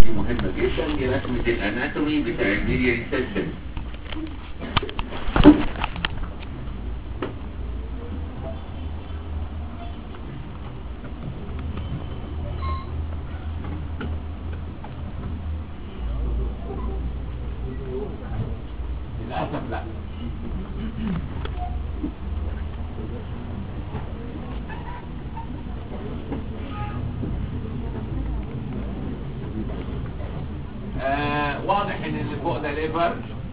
دي مهمة جدا دي رسمة الاناتومي بتاع الميديا سيستم للأسف لا آه واضح ان اللي فوق ده ليفر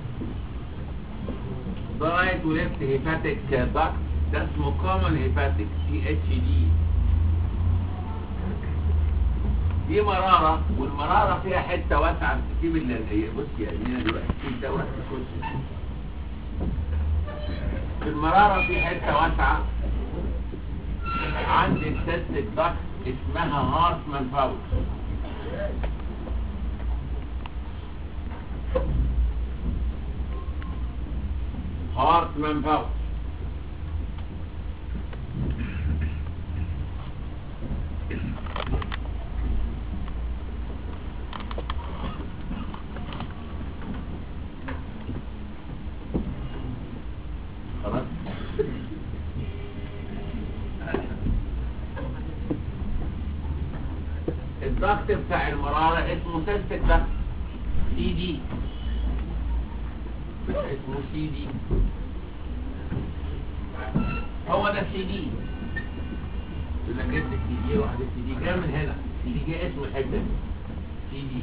ده رايت وليفت هيباتيك داكت ده اسمه كومن هيباتيك سي اتش دي دي مرارة والمرارة فيها حتة واسعة تسيب اللي بص يا أمينة دلوقتي في دورة الكرسي في المرارة في حتة واسعة عند السيستك داكت اسمها هارتمان فاوت هارتمان فاوت خلاص الضغط بتاع المرارة اسمه سيستك ضغط سي دي اسمه سي دي هو ده سي دي يقول لك جبت السي دي واحد السي دي جاي من هنا السي دي جاي اسمه الحته دي سي دي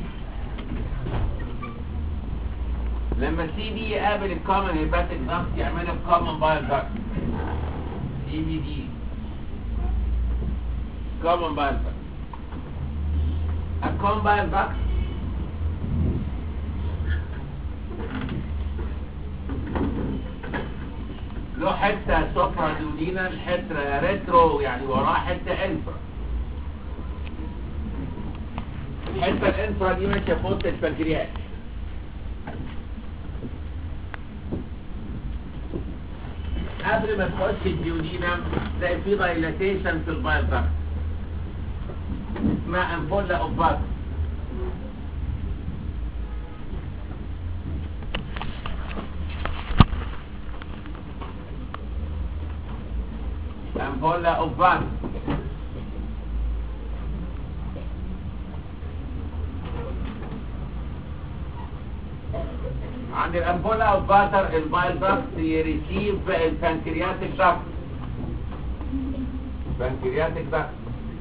لما السي دي يقابل الكومن هيباتيك ضغط يعملها كومن بايل ضغط سي بي دي كومن بايل ضغط الكومن بايل ضغط له حته سفرة دودينا حته ريترو يعني وراه حته انفرا الحته الانفرا دي ماشيه في وسط البنكرياس قبل ما تخش الديودينم تلاقي في دايلاتيشن في البايل اسمها امبولا اوف باتر ampolla of blood. عند الامبولا اوف باتر البايل داكت يريسيف البنكرياتيك داكت بنكرياتيك داكت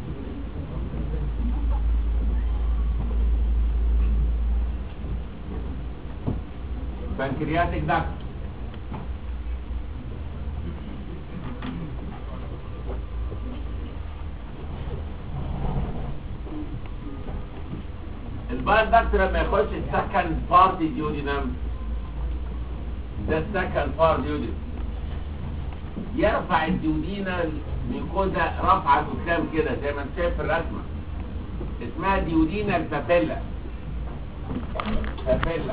بنكرياتيك داكت البايل داكت لما يخش السكند بارت ديودينم ده السكند بارت ديودينم يرفع الديودينا الميكوزا رفعة قدام كده زي ما انت شايف في الرسمة اسمها ديودينا البابيلا بابيلا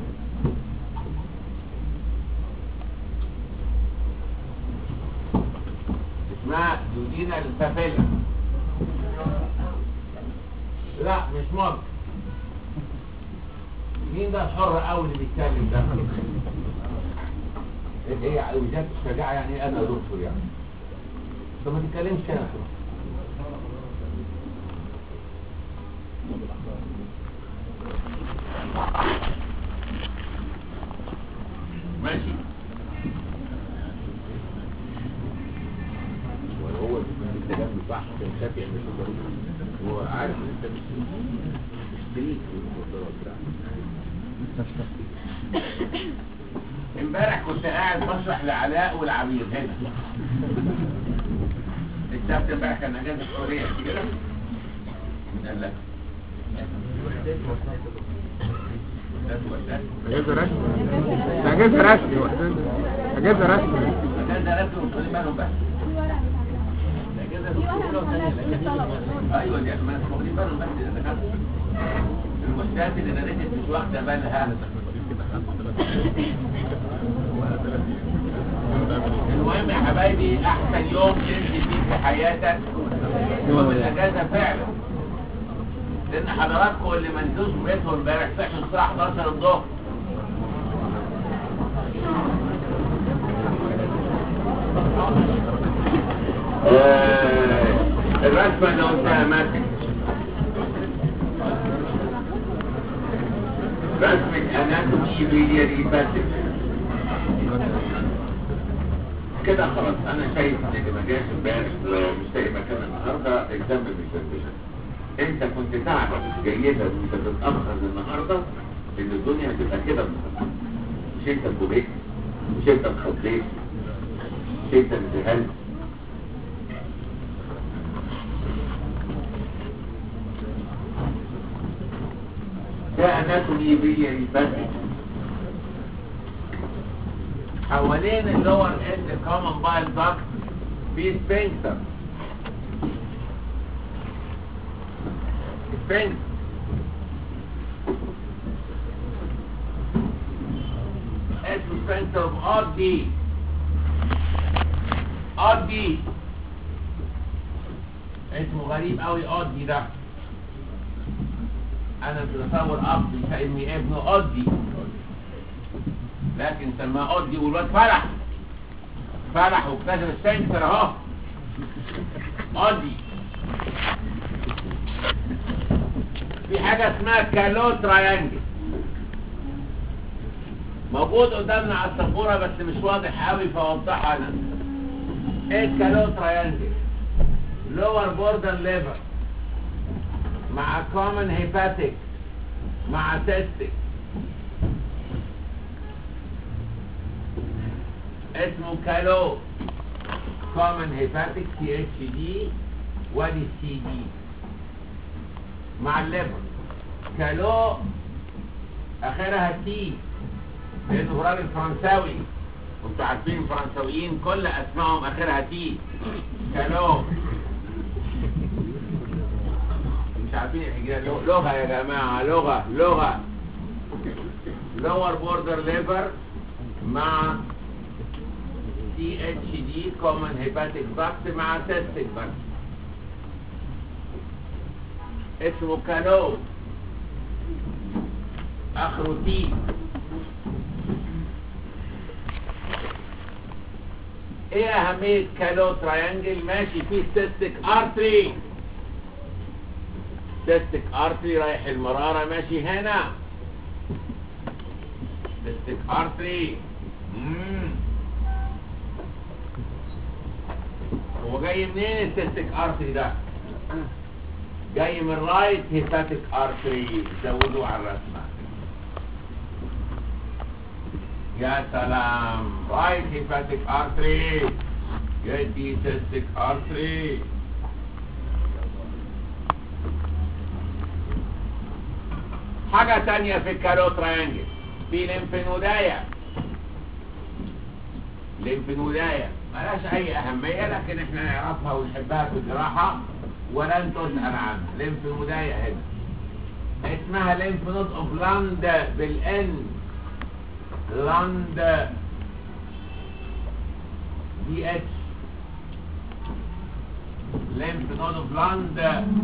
اسمها ديودينا البابيلا لا مش مصر مين ده الحر قوي اللي بيتكلم ده ايه ايه وجات الشجاعه يعني ايه انا دكتور يعني طب ما تتكلمش كده ماشي هو الكلام بتاعه كان شافي ان هو عارف ان انت مش شريك امبارح كنت قاعد بشرح لعلاء والعبير هنا السبت امبارح كان اجازه سوريا كده قال لك اجازه رسمي ده اجازه رسمي وحدين اجازه رسمي اجازه رسمي ومسؤولين بالهم بس الاجازه ايوه دي ما واخدين بالهم بس اذا كان المشتات اللي نريت مش واخده بالها المهم يا حبايبي احسن يوم تنزل فيه في حياتك يوم الاجازه فعلا لان حضراتكم اللي ما نزلوش بيتهم امبارح صحوا الساعه 11 الظهر آه، الرسمه اللي قدامك رسمة اناتومي بيلياري باسك كده خلاص انا شايف ان اللي ما جاش امبارح ومش لاقي مكان النهارده الدم مش هتبقى انت كنت تعرف جيدا وانت تتاخر النهارده ان الدنيا هتبقى كده النهارده مش انت اتوبيت مش انت اتخضيت مش انت انتهلت ده اناتومي بيلياري باسك حوالين اللور اند كومن بايل داكت في سفنكتر سفنكتر اسمه سفنكتر اوف ار دي ار دي اسمه غريب قوي ار دي ده انا بتصور اب يسمي ابنه قضي لكن سماه قضي والواد فرح فرح واكتشف السنتر اهو قضي في حاجة اسمها كالو تراينجل موجود قدامنا على السبورة بس مش واضح قوي فوضحها انا ايه الكالو تراينجل لور بوردر ليفر مع كومن هيباتيك مع سيستيك اسمه كالو كومن هيباتيك سي اتش دي وادي سي دي مع الليفر كالو اخرها تي لانه راجل فرنساوي وانتوا عارفين الفرنساويين كل اسمائهم اخرها تي كالو مش عارفين الحجرة لغة يا جماعة لغة لغة lower border liver مع CHD common hepatic duct مع cystic duct اسمه كالو اخره تي ايه اهمية كالو تراينجل ماشي فيه cystic artery سيستك ارتري رايح المرارة ماشي هنا سيستك ارتري مم. هو جاي منين السيستك ارتري ده جاي من رايت هيباتيك ارتري زودوا على الرسمة يا سلام رايت هيباتيك ارتري يدي سيستك ارتري حاجة تانية في الكالو تريانجل في لمفنودايا لمفنودايا ملهاش اي اهمية لكن احنا نعرفها ونحبها في الجراحة ولن تسأل عنها لمفنودايا هنا اسمها ليمف نود اوف لاند بالان لاند دي اتش ليمف نود اوف لاند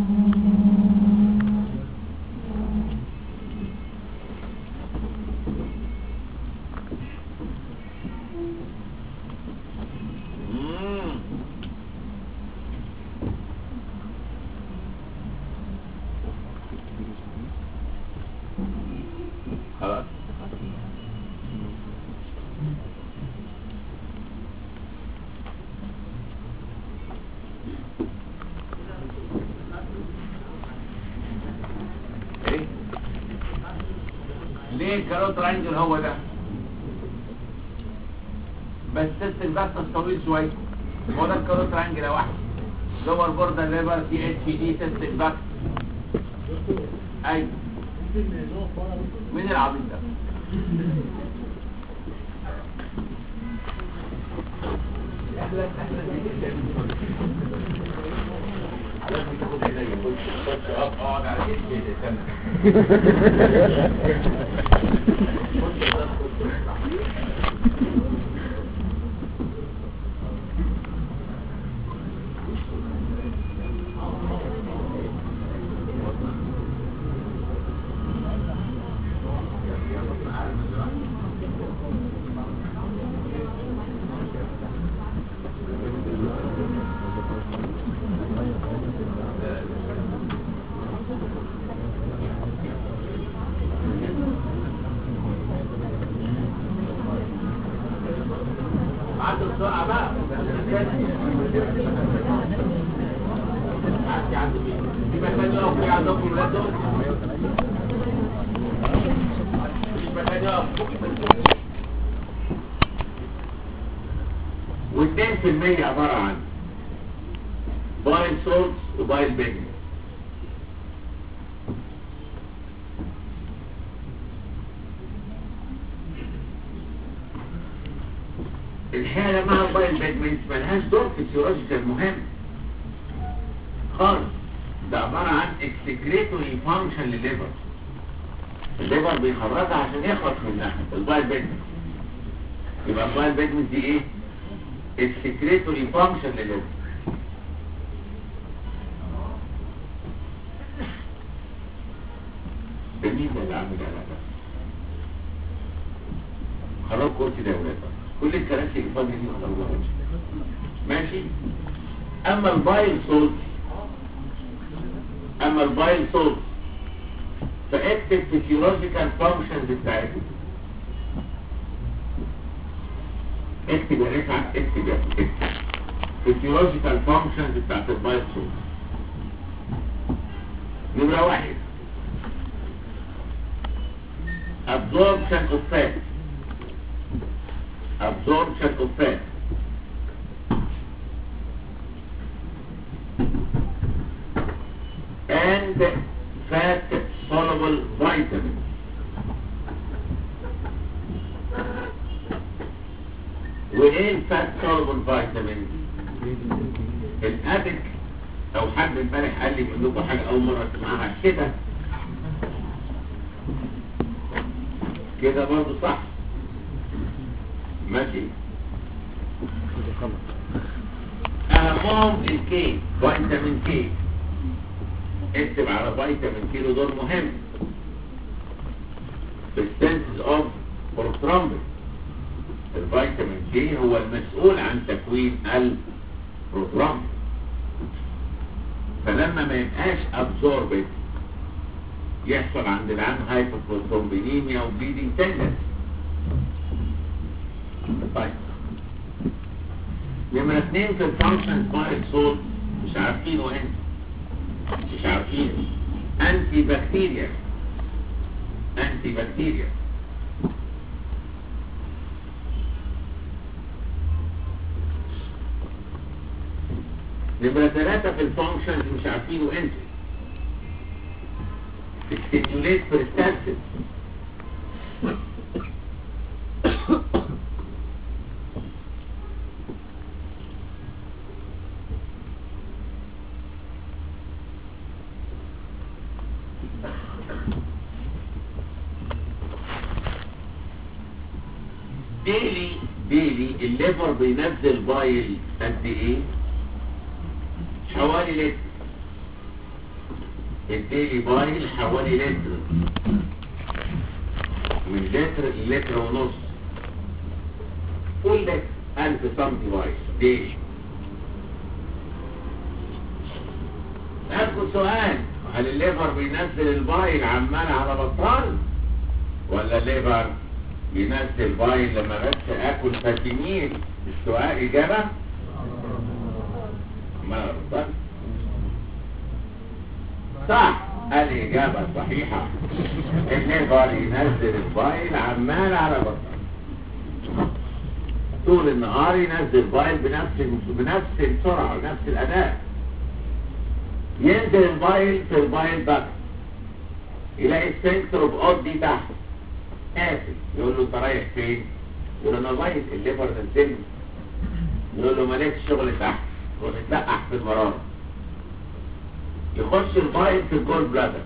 مم. خلاص ايه ليه الكاروت رانجل هو ده بس تست البحث طويل شويه هو ده الكاروت رانجل واحد لور بوردر ليفر سي اتش دي تست البحث ايوه مين العبيط ده اهلا اهلا بيك لازم تاخد عينيا خش خش اقعد على كتفي استنى خش خش بسرعة بقى عندي عند مين في مكان يقف في عندكم ولاد دول في مكان يقف واثنين في المية عبارة عن بايل سولتس وبايل بيجمنت الحالة مع البايل بيجمنت ملهاش دور فيسيولوجيكال مهم خالص ده عبارة عن اكسكريتوري فانكشن للليفر الليفر بيخرجها عشان يخرج منها البايل بيجمنت يبقى البايل بيجمنت دي ايه؟ اكسكريتوري فانكشن للليفر ده مين ده اللي عامل على ده؟ خلاص كرسي ده يا ولاد كل الكراسي اللي فاضيه دي خلاص ماشي اما البايل صوت اما البايل صوت فاكتب فيسيولوجيكال فانكشنز بتاعته اكتب يا رفعت اكتب يا اكتب فيسيولوجيكال فانكشنز بتاعت البايل صوت نمرة واحد absorption of fat absorption of fat and fat soluble vitamins وايه الفات soluble vitamins الابك او حد امبارح قال لي بقول لكم حاجه اول مره اسمعها كده كده برضه صح ماشي اهمهم الكي فيتامين كي اكتب على فيتامين كي له دور مهم في السنسز اوف بروترامبل الفيتامين كي هو المسؤول عن تكوين البروترامبل فلما ما يبقاش ابزوربت يحصل عند العام هايبوثرومبينيميا وبليدنج تندنس طيب نمرة اتنين في الفانكشن بايل صوت مش عارفينه انت مش عارفينه انتي بكتيريا انتي بكتيريا نمرة ثلاثة في الفانكشن مش عارفينه انت stimulate peristalsis ديلي ديلي الليفر بينزل بايل قد ايه حوالي لتر الديلي بايل حوالي لتر من لتر لتر ونص قول لك ألف سنتي بايل ديلي أسألكوا سؤال هل الليفر بينزل البايل عمال على بطال ولا الليفر بينزل بايل لما بس اكل فاتمين السؤال اجابة ما بطل صح الإجابة الصحيحة الليفر ينزل البايل عمال على بطل طول النهار ينزل بايل بنفس بنفس السرعة ونفس الأداء ينزل البايل في البايل بقى يلاقي السنتر اوف اود دي تحت قافل يقول له انت رايح فين؟ يقول له انا بايل الليفر نزلني يقول له مالكش شغل تحت ومتلقح في المرارة يخش البايل في الجول بلادر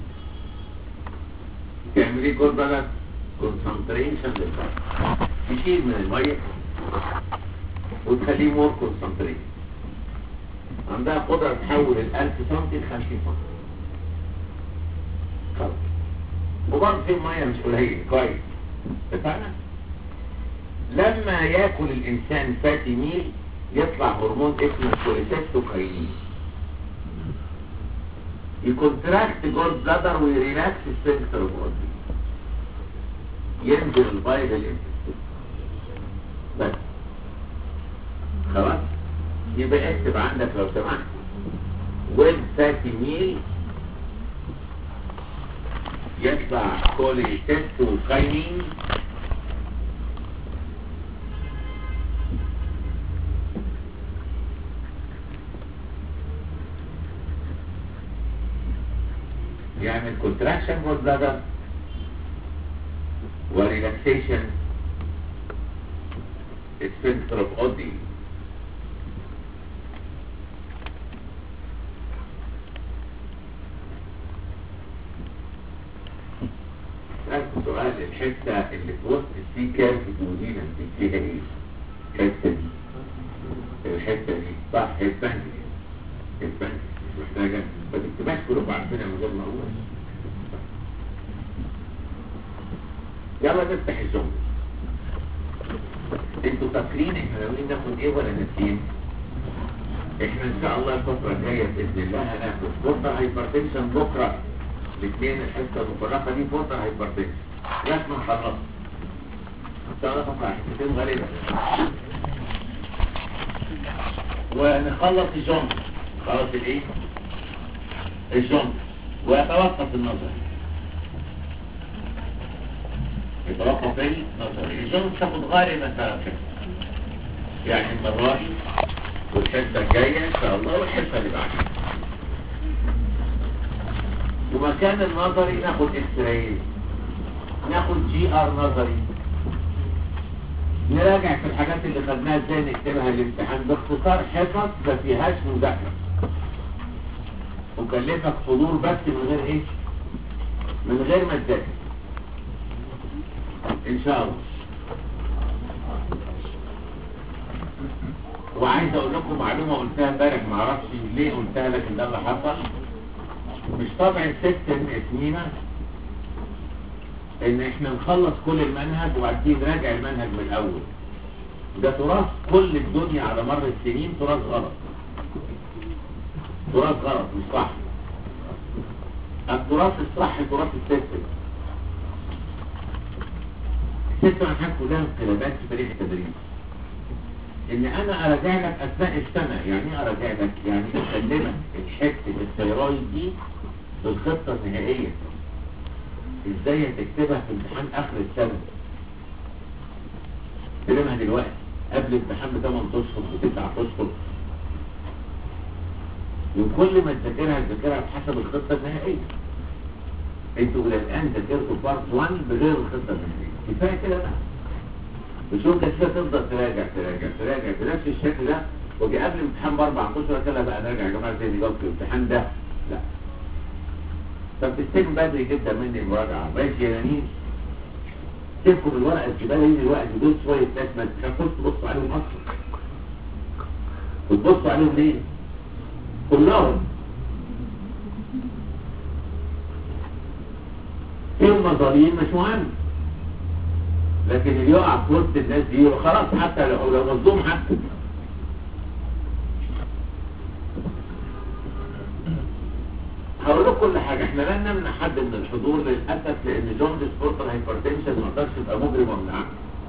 تعمل ايه جول بلادر؟ كونسنتريشن للبايل تشيل من المية وتخليه مور كونسنتريشن عندها قدرة تحول الألف سنتي لخمسين سنتي خلاص وبرضه في مية مش قليل كويس اتفقنا؟ لما ياكل الإنسان فاتي ميل يطلع هرمون اسمه كوليسيستوكاينين يكونتراكت جول بلادر ويريلاكس السنتر بودي ينزل البايل الانتستين بس خلاص يبقى اكتب عندك لو سمحت ويب فاتي ميل يطلع كولي تيست وكاينين يعمل كونتراكشن جول بلادر وريلاكسيشن sphincter of Oddi سألت سؤال الحتة اللي في وسط السي كيرف ودينا فيها ايه؟ الحتة دي الحتة دي صح البنك البنك مش محتاجة ما تكتبهاش كلكم عارفينها من غير ما اقول يلا نفتح الجملة انتوا فاكرين احنا ناويين ناخد ايه ولا ناسيين؟ احنا ان شاء الله الفترة الجاية باذن الله هناخد بورتر هايبرتنشن بكرة الاثنين الحصة المفرقة دي بورتر هايبرتنشن لازم نخلص ان شاء الله تطلع حصتين غالبا ونخلص الجملة خلاص الايه؟ الجملة ويتوقف النظر يتوقف ايه؟ نظر الجملة تاخد غالبا ثلاث حصص يعني المرة دي والحصة الجاية ان شاء الله والحصة اللي بعدها ومكان النظري ناخد اكس راي ناخد جي ار نظري نراجع في الحاجات اللي خدناها ازاي نكتبها الامتحان باختصار حصص ما فيهاش مذاكره وكلفك حضور بس من غير ايه من غير ما تذاكر ان شاء الله وعايز اقول لكم معلومه قلتها امبارح ما اعرفش ليه قلتها لكن ده اللي حصل مش طبع السيستم اسمينا ان احنا نخلص كل المنهج وبعدين نراجع المنهج من الاول ده تراث كل الدنيا على مر السنين تراث غلط تراث غلط مش صح التراث الصح تراث السيستم السيستم عشان كلها انقلابات في تاريخ التدريس ان انا اراجع لك اثناء السنة يعني ايه اراجع لك يعني اسلمك الحته الثيرويد دي بالخطة النهائية ازاي هتكتبها في امتحان اخر السنة استلمها دلوقتي قبل امتحان ب 8 اشهر ب 9 اشهر وكل ما تذاكرها تذاكرها بحسب الخطة النهائية انتوا الى الان ذاكرتوا بارت 1 بغير الخطة النهائية كفاية كده بقى بشوف كده تفضل تراجع تراجع تراجع بنفس الشكل ده وجي قبل الامتحان باربع اشهر كده بقى نراجع يا جماعه زي جاوبت الامتحان ده لا فبتستلم بدري جدا مني المراجعه ماشي يا نانين سيبكم الورقه الزباله دي دلوقتي دول شويه ناس ما تخافوش تبصوا عليهم اصلا وتبصوا عليهم ليه؟ كلهم فيهم مظالم مش مهم لكن اللي يقع في وسط الناس دي خلاص حتى لو لو مظلوم حتى هقول لكم كل حاجه احنا لن نمنع حد من الحضور للاسف لان جوندس بورتر هايبرتنشن ما يقدرش يبقى مجرم ومنع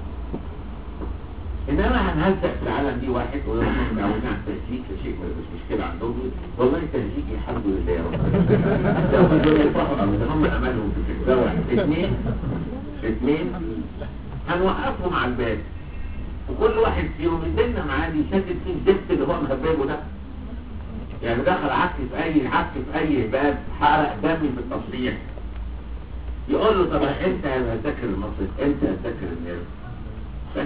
انما هنهزق في العالم دي واحد ويقول متعودين على التهزيق شيء مش مشكله عندهم والله التهزيق الحمد لله يا رب هم دول يفرحوا هم املهم ده واحد اثنين اثنين هنوقفهم على الباب وكل واحد فيهم يدلنا معاه يسدد فيه الزفت اللي هو مهببه ده يعني دخل عك في اي عك في اي باب حرق دمي في التصريح يقول له طب انت هتذاكر المصرف انت هتذاكر النيرف بس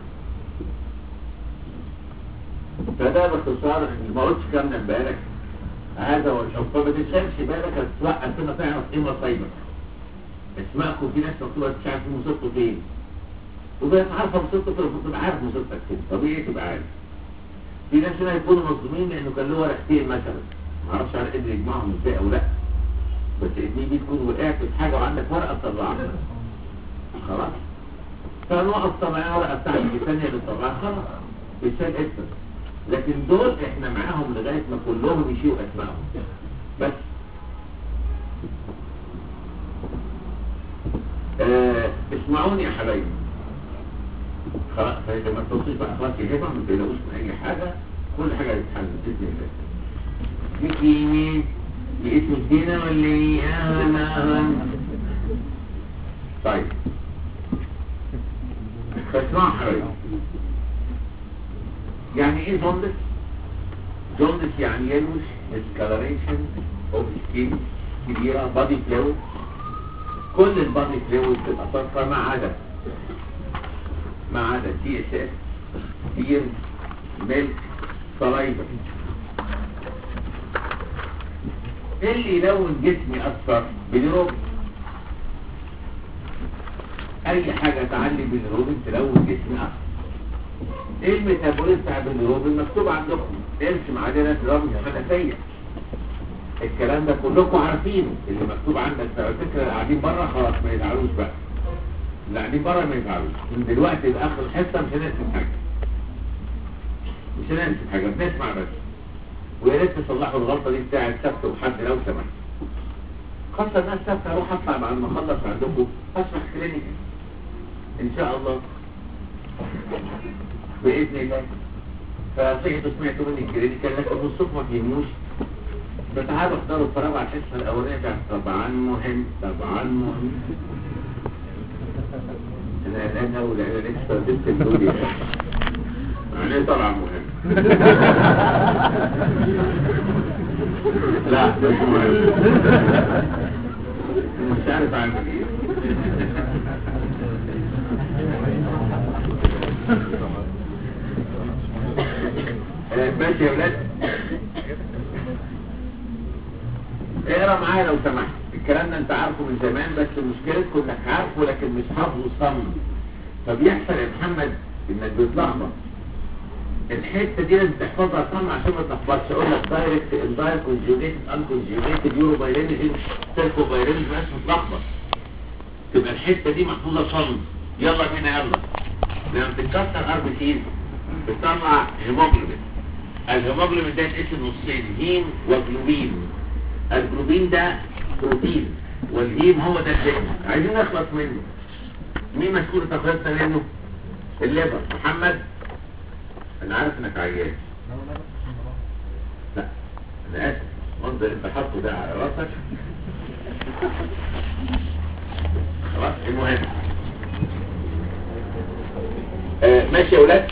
فده باختصار ما قلتش كام امبارح هذا هو الحب فما تشغلش بالك هتوقف كده تعرف ايه مصايبك اسمعكم في ناس مكتوبه مش عارف مصيبته فين وبقت عارفه مصيبته فين المفروض تبقى عارف مصيبتك فين طبيعي تبقى عارف في ناس هنا يكونوا مظلومين لانه كان له ورقتين مثلا ما اعرفش على قدر يجمعهم ازاي او لا بس اتنين دي تكون وقعت في حاجه وعندك ورقه تطلعها خلاص فنوقف طبعا ورقه بتاعتك الثانيه اللي تطلعها خلاص بيشال اسمك لكن دول احنا معاهم لغايه ما كلهم يشيلوا اسمائهم بس آه اسمعوني يا حبايبي خلاص فإذا ما توصيش بقى خلاص يا جماعة ما تقلقوش من أي حاجة كل حاجة هتتحل بإذن الله ليك يمين اسمك دينا ولا ايه؟ اهلا طيب فاسمعوا حبايبي يعني ايه جوندس؟ جوندس يعني يلوش discoloration of skin كبيرة body fluid كل البادي فلويد تبقى صفرا ما عدا ما عدا تي اس اس بير ميلك سلايفا اللي يلون جسمي اصفر بالروبين اي حاجة تعلي بالروبين تلون جسمي اصفر ايه الميتابوليزم بتاع بالروبين مكتوب عندكم ارسم علينا في رمز حنفية الكلام ده كلكم عارفينه اللي مكتوب عندك على فكرة اللي قاعدين بره خلاص ما يزعلوش بقى اللي قاعدين بره ما يزعلوش من دلوقتي لاخر الحصة مش هنرسم حاجة مش هنرسم حاجة بنسمع بس ويا ريت تصلحوا الغلطة دي بتاعت سبت وحد لو سمحت خاصة الناس سبت اروح اطلع بعد ما اخلص عندكم اشرح كلينيك ان شاء الله باذن الله فصحيتوا سمعتوا مني الكلينيكال لكن نصكم ما فهموش فتعالوا احضروا الفراغ على الحصه الاولانيه بتاعت طبعا مهم طبعا مهم انا الان اول انا لسه استخدمت الدنيا يعني طبعا مهم لا مش مهم مش عارف اعمل ايه آه، ماشي يا ولاد اقرا معايا لو سمحت الكلام ده انت عارفه من زمان بس مشكلتكم انك عارفه لكن مش حافظه صم فبيحصل يا محمد انك بتلخبط الحته دي لازم تحفظها صم عشان ما تلخبطش اقول لك دايركت انداير كونجوجيتد ان كونجوجيتد يورو بايرينجين سيركو بايرينجين بس متلخبط تبقى الحته دي محفوظه صم يلا بينا يلا لما بتتكسر ار بي سيز بتطلع هيموجلوبين الهيموجلوبين ده يتقسم نصين هيم وجلوبين الجلوبين ده بروتين والهيم هو ده الدهن عايزين نخلص منه مين مسؤول تخلصنا منه الليفر محمد انا عارف انك عيان لا انا اسف منظر انت حاطه ده على راسك خلاص المهم آه ماشي يا ولاد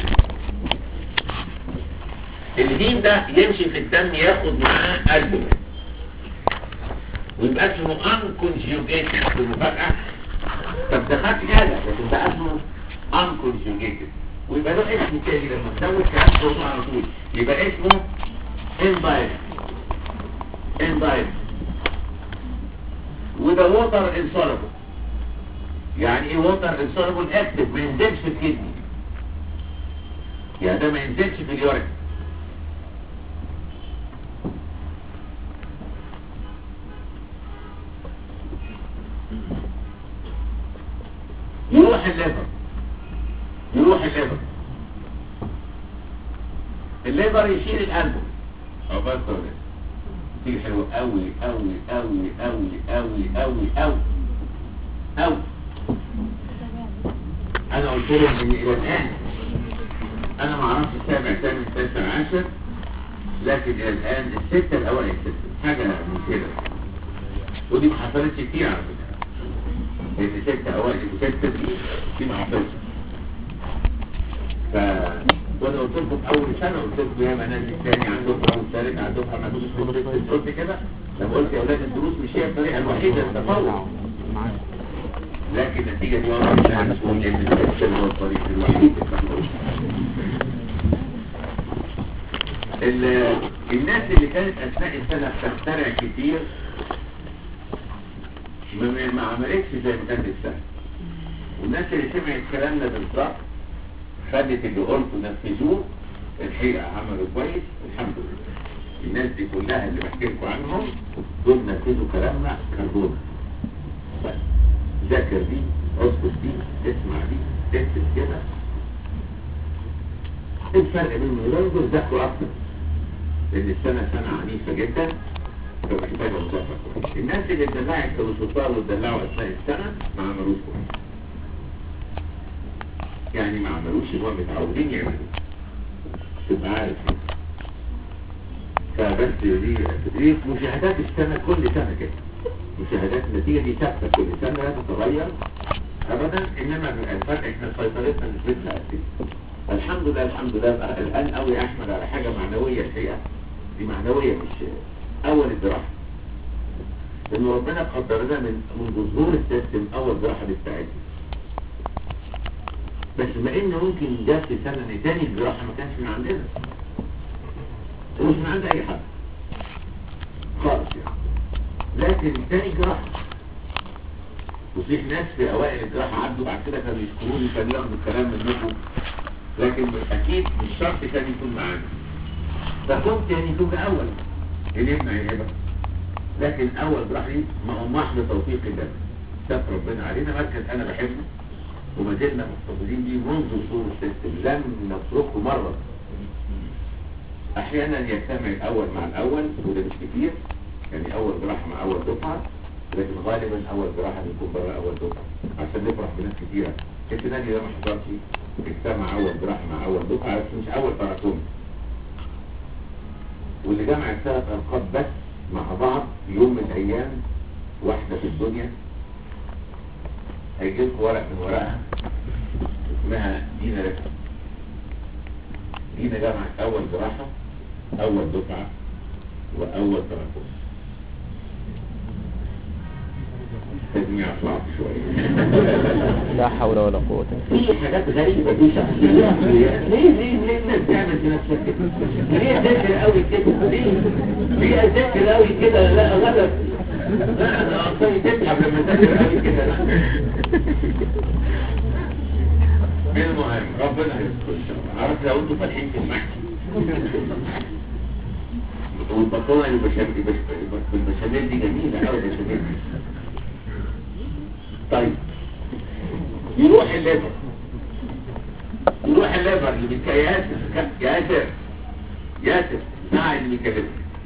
الهيم ده يمشي في الدم ياخد معاه قلبه ويبقى اسمه unconjugated بالمفاجأة طب ده خد حاجة لكن ده اسمه unconjugated ويبقى له اسم تاني لما تزود كلام صوته على طول يبقى اسمه indirect indirect وده water insoluble يعني ايه water insoluble active ما ينزلش في الكدني يعني ده ما ينزلش في اليورين يروح الليفر يروح الليفر الليفر يشيل القلب او بس ولا تيجي حلو قوي قوي قوي قوي قوي قوي قوي قوي انا قلت لهم ان الى الان انا ما اعرفش السابع ثامن تاسع عشر لكن الى الان الستة الاوائل الستة حاجة من كده ودي ما حصلتش كتير على فكرة لان ستة اوائل وستة دي دي ما حصلتش ف وانا قلت لكم في اول سنه قلت لكم يا منازل تاني عندكم اول ثالث عندكم ما تدوس قلت كده لما قلت يا اولاد الدروس مش هي الطريقه الوحيده للتفوق لكن النتيجه دي واضحه انها مسؤول ان السيستم هو الطريق الوحيد للتفوق ال- الناس اللي كانت اثناء السنه بتخترع كتير ما ما عملتش زي ما كانت السنه والناس اللي سمعت كلامنا بالظبط خدت اللي قلته نفذوه الحقيقة عملوا كويس الحمد لله الناس دي كلها اللي بحكي لكم عنهم دول نفذوا كلامنا كربونة بس ذاكر دي اذكر دي اسمع دي اكتب كده الفرق بين الولاد ذاكروا اكتر لان السنة سنة عنيفة جدا فمحتاجة مذاكرة كويس الناس اللي اتدلعت كانوا شطار واتدلعوا اثناء السنة ما عملوش كويس يعني ما عملوش اللي هو متعودين يعملوه تبقى عارف فبس دي دي مشاهدات السنة كل سنة كده مشاهدات النتيجة دي ثابتة كل سنة لا تتغير أبدا إنما الفرق إحنا سيطرتنا نسبتها قد إيه الحمد لله الحمد لله بقى الآن قوي أحمد على حاجة معنوية الحقيقة دي معنوية مش أول الجراحة إن ربنا قدر لنا من من ظهور السيستم أول جراحة دي بتاعتنا بس ما إن ممكن جات في سنة إن تاني الجراحة ما كانش من عندنا ومش من عند أي حد خالص يعني لكن تاني جراحة وفي ناس في أوائل الجراحة عدوا بعد كده كانوا يشكروني كانوا ياخدوا الكلام منكم لكن أكيد مش شرط كان يكون معانا فكنت يعني تبقى أول الابن هيبقى لكن أول جراحة دي ما هو محض توفيق الله شاف ربنا علينا مركز أنا بحبه وما زلنا محتفظين بيه منذ وصول السيستم لم نتركه مرة احيانا يجتمع الاول مع الاول وده مش كتير يعني اول جراحة مع اول دفعة لكن غالبا اول جراحة بيكون بره اول دفعة عشان نفرح بناس كتيرة السنة ده ما حضرش اجتمع اول جراحة مع اول دفعة بس مش اول تراكمي واللي جمع الثلاث ارقام بس مع بعض في يوم من الايام واحدة في الدنيا هيجي لكم ورق من ورقها اسمها دينا رفع دينا جمعت اول جراحة اول دفعة واول تراكم تجميع صعب شوية لا حول ولا قوة في حاجات غريبة دي شخصيات ليه ليه ليه الناس تعمل في نفسها كده ليه اذاكر قوي كده ليه ليه اذاكر قوي كده لا غلط لا انا اصلي تتعب لما اذاكر قوي كده لا المهم ربنا يذكر ان شاء الله عارف لو انتوا فالحين في المحكي والبطانة بالبشاميل دي جميلة قوي البشاميل دي طيب يروح الليفر يروح الليفر اللي بيتك ياسر ياسر ياسر ناعي اللي بيكلمك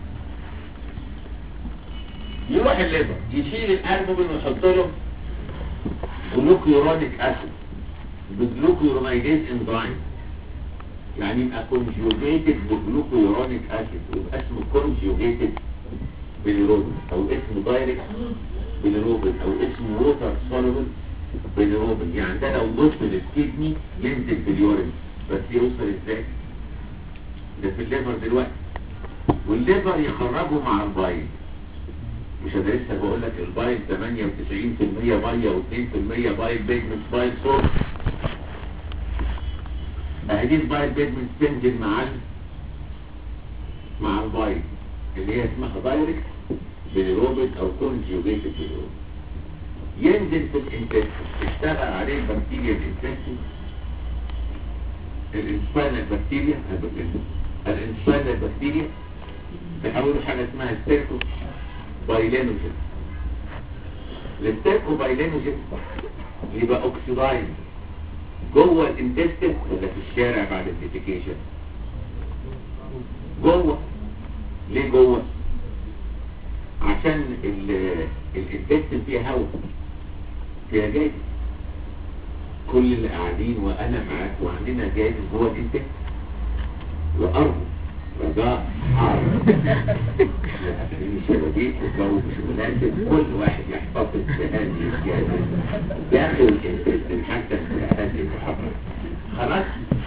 يروح الليفر يشيل الالبومين ويحط له جلوكيورونيك اسيد بجلوكيورونيديز انزيم يعني يبقى كونجيوجيتد بجلوكيورونيك اسيد يبقى اسمه كونجيوجيتد باليروبين او اسمه دايركت باليروبين او اسمه ووتر سولوبل باليروبين يعني ده لو وصل للكدني ينزل في اليورين بس يوصل ازاي ده في الليفر دلوقتي والليفر يخرجه مع البايل مش انا لسه بقول لك البايل 98% ميه و2% بايل بيجمنت بايل صوت اهدي البايل بيجمنت تنزل مع ال- مع البايل اللي هي اسمها دايركت بالروبوت او كونجيوجيتد بالروبوت ينزل في الانتستين اشتغل عليه البكتيريا الانتستين الانسان البكتيريا الانسان البكتيريا تحولوا حاجة اسمها ستيركو بايلينوجين الستيركو بايلينوجين يبقى اوكسيدايز جوه الانتستين ولا في الشارع بعد الديفيكيشن جوه ليه جوه عشان الانتستين فيها هواء فيها جاز كل اللي قاعدين وانا معاك وعندنا جاز جوه الانتستين وارض رجاء عرض لأن الشبابيك والجو مش مناسب كل واحد يحتفظ بهذه الجازة داخل الانتستين حتى في هذه المحاضرة خلاص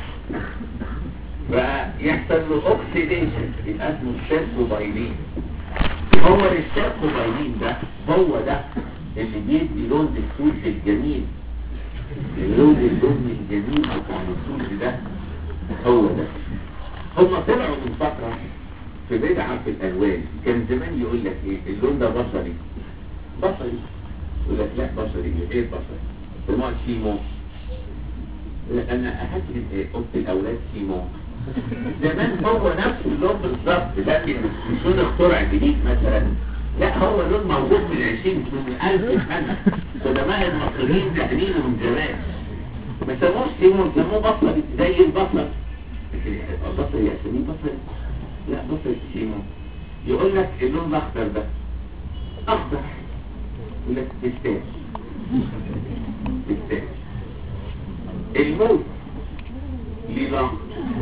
فيحصل له اوكسيديشن يبقى اسمه السيركوبايلين هو السيركوبايلين ده هو ده اللي بيدي لون السوس الجميل اللون اللون الجميل بتاع السوس ده هو ده هم طلعوا من فترة في بدعة في الألوان كان زمان يقول لك ايه اللون ده بصري بصري يقول لك لا بصري ايه بصري سموها سيمون انا احس ايه قلت الاولاد سيمون زمان هو نفس اللون بالظبط لكن مش لون اخترع جديد مثلا لا هو لون موجود من 20 من 1000 سنة قدماء المصريين داخلينه من زمان ما سموش سيمون سموه بصري زي البصر البصري يسميه بصري لا بصري سيمون يقول لك اللون الاخضر ده اخضر يقول لك بستاش بستاش الموت لله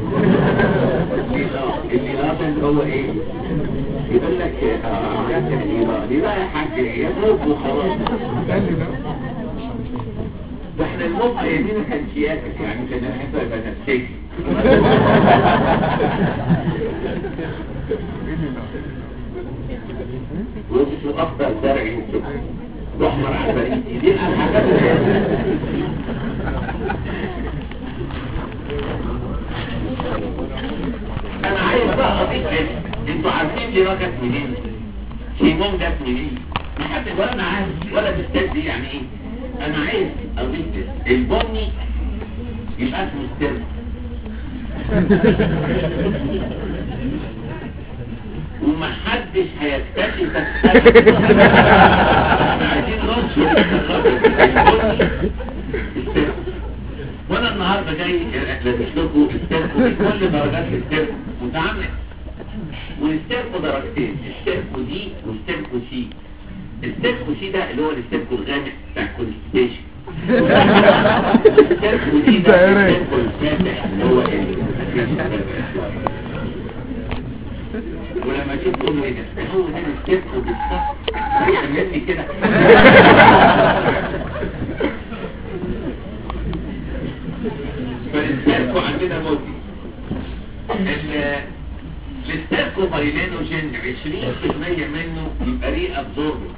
لله اللي اللي هو ايه يقول لك اه يا لله لله يا حاج يموت وخلاص قال لي لا ده احنا الموت يدينا كان سياسة يعني كان نحب يبقى نفسي ويمشوا افضل زرع يمشوا احمر على البريد دي الحاجات اللي انا عايز بقى اضيف اسم انتوا عارفين دي جت منين سيمون جت منين ما حد ولا انا عارف ولا بستاذ دي يعني ايه انا عايز اضيف اسم البني يبقى اسمه ستيرن ومحدش هيكتشف احنا عايزين ننشر البني ستيرن وانا النهارده جاي لابس لكم السيركو بكل درجات السيركو متعمق والسيركو درجتين السيركو دي والسيركو سي السيركو سي ده اللي هو السيركو الغامق بتاع الكونستيشن السيركو دي ده السيركو الفاتح اللي هو ولما تشوف تقول له ايه ده هو ده السيركو بالظبط هيعمل كده فالسيركو عندنا موتي الستيركو بايلينوجين 20% منه يبقى ري ابزوربنت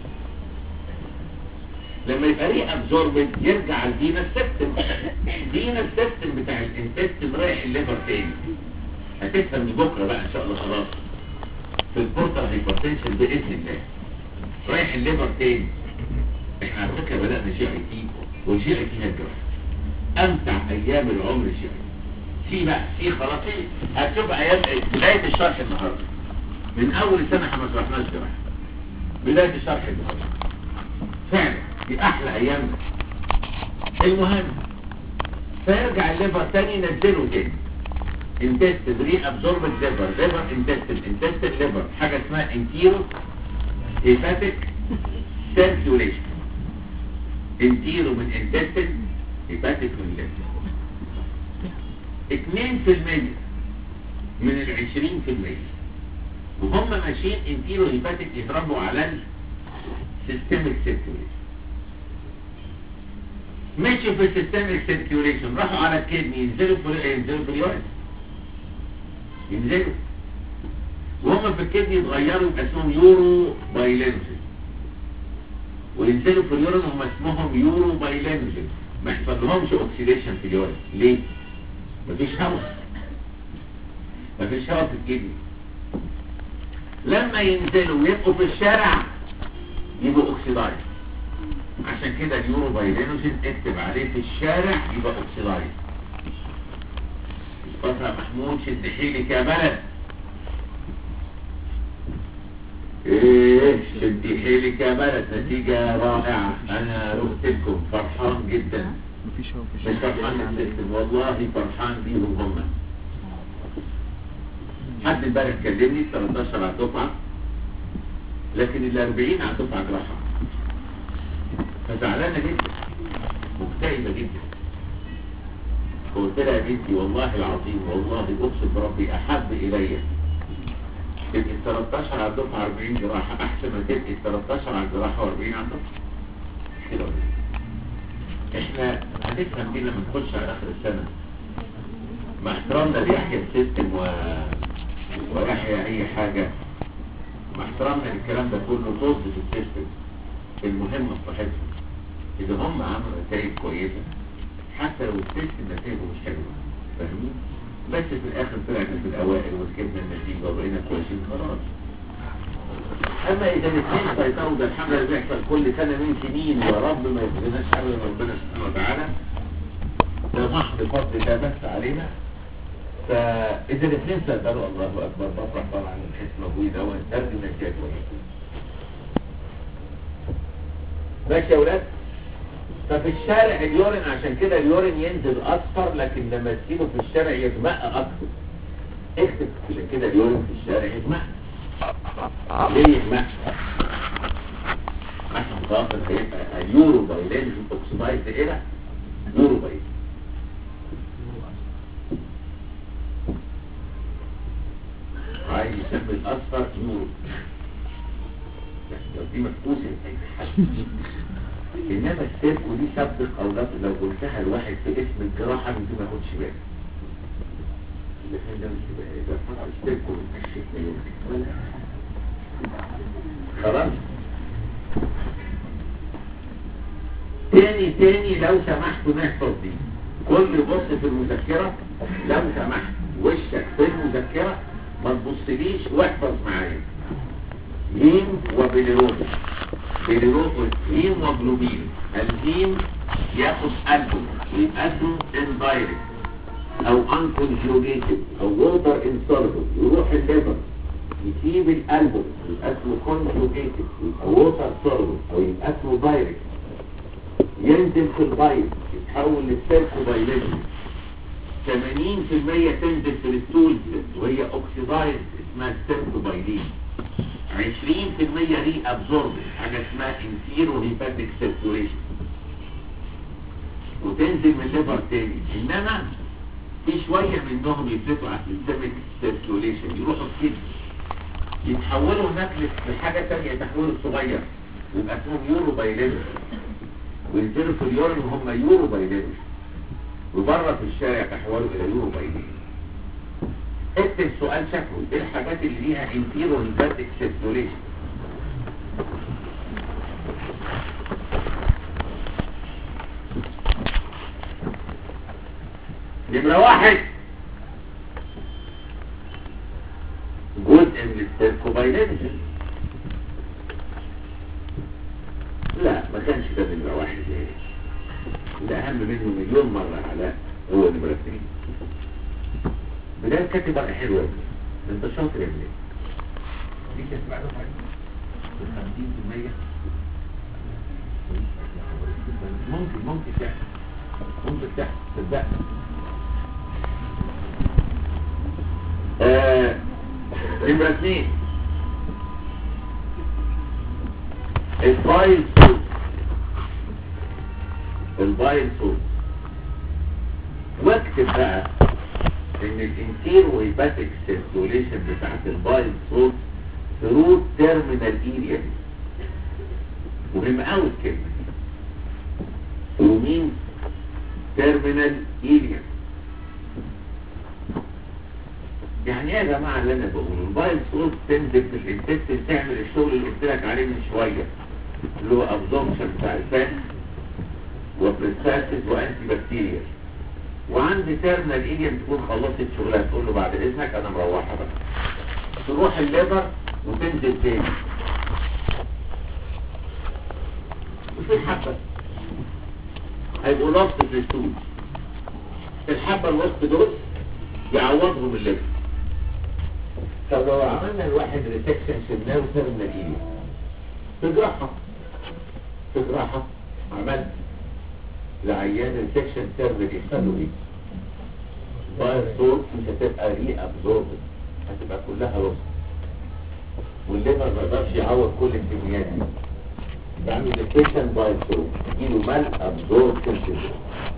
لما يبقى ري ابزوربنت يرجع الفينا سيستم الفينا سيستم بتاع الانتستين رايح الليفر تاني هتفهم دي بكره بقى ان شاء الله خلاص في البورتال هايبرتنشن باذن الله رايح الليفر تاني احنا على فكره بدانا جي اي تي والجي اي تي هتجرح امتع ايام العمر شيء في بقى في خلاص هتشوف ايام بداية الشرح النهاردة من اول السنة احنا ما شرحناش جراحة بداية الشرح النهاردة فعلا دي احلى ايام المهم فيرجع الليفر تاني ينزله تاني انتستد ري ابزوربت ليفر ليفر انتستد انتستد ليفر حاجة اسمها انتيرو هيباتيك سيركيوليشن انتيرو من انتستد هيباتيك من ليفر 2% من العشرين في المية وهم ماشيين انتيرو هيباتيك يضربوا على السيستميك سيركيوليشن مشوا في السيستميك سيركيوليشن راحوا على الكدني ينزلوا في ينزلوا في اليورين ينزلوا وهم في الكدني يتغيروا يبقى اسمهم يورو بايلينوجين وينزلوا في اليورين هم اسمهم يورو بايلينوجين ما يحصل لهمش اوكسيديشن في اليورين ليه؟ مفيش هواء مفيش هواء في الكدني لما ينزلوا ويبقوا في الشارع يبقوا اوكسيدايز عشان كده اليورو بايلينوجين اكتب عليه في الشارع يبقى اوكسيدايز مصطفى محمود شد حيلك يا بلد ايه شد حيلك يا بلد نتيجة رائعة انا رحت لكم فرحان جدا مفيش هو مش فرحان بالسيستم والله فرحان بيهم هم حد امبارح كلمني 13 على الدفعه لكن ال 40 على الدفعه جراحه فزعلانه جدا مكتئبه جدا قلت لها يا بنتي والله العظيم والله اقسم بربي احب الي تبقي ال 13 على الدفعه 40 جراحه احسن ما تبقي ال 13 على الجراحه و40 على الدفعه كده ولا إيه؟ احنا هنفهم دي لما نخش على اخر السنة مع احترامنا ليحيى السيستم و... ويحيى اي حاجة مع احترامنا للكلام ده كله طز في السيستم المهم مصلحتهم اذا هم عملوا نتائج كويسة حتى لو السيستم نتائجه مش حلوة فاهمين بس في الاخر طلعنا في الاوائل وركبنا النتيجة وبقينا كويسين خلاص اما اذا الاثنين سيطروا ده الحمد لله بيحصل كل سنة من سنين يا رب ما يفضلناش ابدا ربنا سبحانه وتعالى ده محض فضل ده بس علينا فاذا الاثنين سيطروا الله اكبر بفرح طبعا الحس مجهود ده ونترجم نتيجة كويسة ماشي يا ولاد ففي الشارع اليورين عشان كده اليورين ينزل اصفر لكن لما تسيبه في الشارع يغمق اكتر اكتب عشان كده اليورين في الشارع يغمق ليه يغمق عشان خاطر هيبقى اليورو بايلين اوكسيدايز الى يورو بايلين دي مفقوسة انما السيركو دي سبق او لا لو قلتها الواحد في اسم الجراحة ممكن ما ياخدش باله اللي ده مش بقى ده فرع السيركو من الشيخ يوم خلاص تاني تاني لو سمحتوا نحفظ دي كل بص في المذكرة لو سمحت وشك في المذكرة ما تبصليش واحفظ معايا هيم وبيليروز بيليروز هيم وجلوبين الهيم ياخد ألبوم ويبقى اسمه اندايركت او unconjugated او water insoluble يروح الليفر يسيب الألبوم يبقى اسمه conjugated يبقى water soluble او يبقى اسمه دايركت ينزل في البيض يتحول للسيركو بايليزم 80% تنزل في الستولز وهي اوكسيدايز اسمها السيركو بايلين 20% ري ابزورب حاجه اسمها انفيرو هيباتيك سيركوليشن وتنزل من الليفر تاني انما في شويه منهم يفلتوا على السيستميك سيركوليشن يروحوا الكدني يتحولوا هناك لحاجه ثانيه تحويل صغير يبقى اسمهم يورو بايليزم وينزلوا في اليورين وهم يورو بايلين وبره في الشارع تحولوا الى يورو بايلين اكتب سؤال شكله ايه الحاجات اللي ليها انتيرو هيباتيك سيركوليشن نمرة واحد جزء من السيركوبايلينجن لا ما كانش ده نمرة واحد ليه ده أهم منه مليون مرة على هو نمرة اثنين بداية كاتب بقى حلوة يا ابني ده انت شاطر يا ابني دي كانت بعد حاجة بالخمسين في المية ممكن ممكن تعمل ممكن تعمل صدقني آه نمرة اثنين البايل صوت البايل صوت واكتب بقى ان الانتير ويباتيك سيركوليشن بتاعت البايل صوت ثرو تيرمينال اريا مهم قوي الكلمه دي ثرو مين تيرمينال اريا يعني ايه يا جماعه اللي انا بقوله البايل صوت تنزل في الانتستين تعمل الشغل اللي قلت لك عليه من شويه اللي هو ابزوربشن بتاع الفات وبريستاسيس وانتي بكتيريا وعندي تيرمينال ايديم تكون خلصت شغلها تقول له بعد اذنك انا مروحه بقى تروح الليفر وتنزل تاني وفي الحبه هيبقوا لصق في السود الحبه الوسط دول يعوضهم الليفر طب لو عملنا الواحد ريسكشن شلناه وتيرمينال ايديم في جراحه في جراحه عملت لعيان السكشن تيرمينال يحصلوا ايه باير صوت مش هتبقى ري ابزوربد هتبقى كلها رصد والليفر ما يقدرش يعوض كل الكميات دي بعمل ديكيشن باير صوت يجيله مال ابزوربشن سيندروم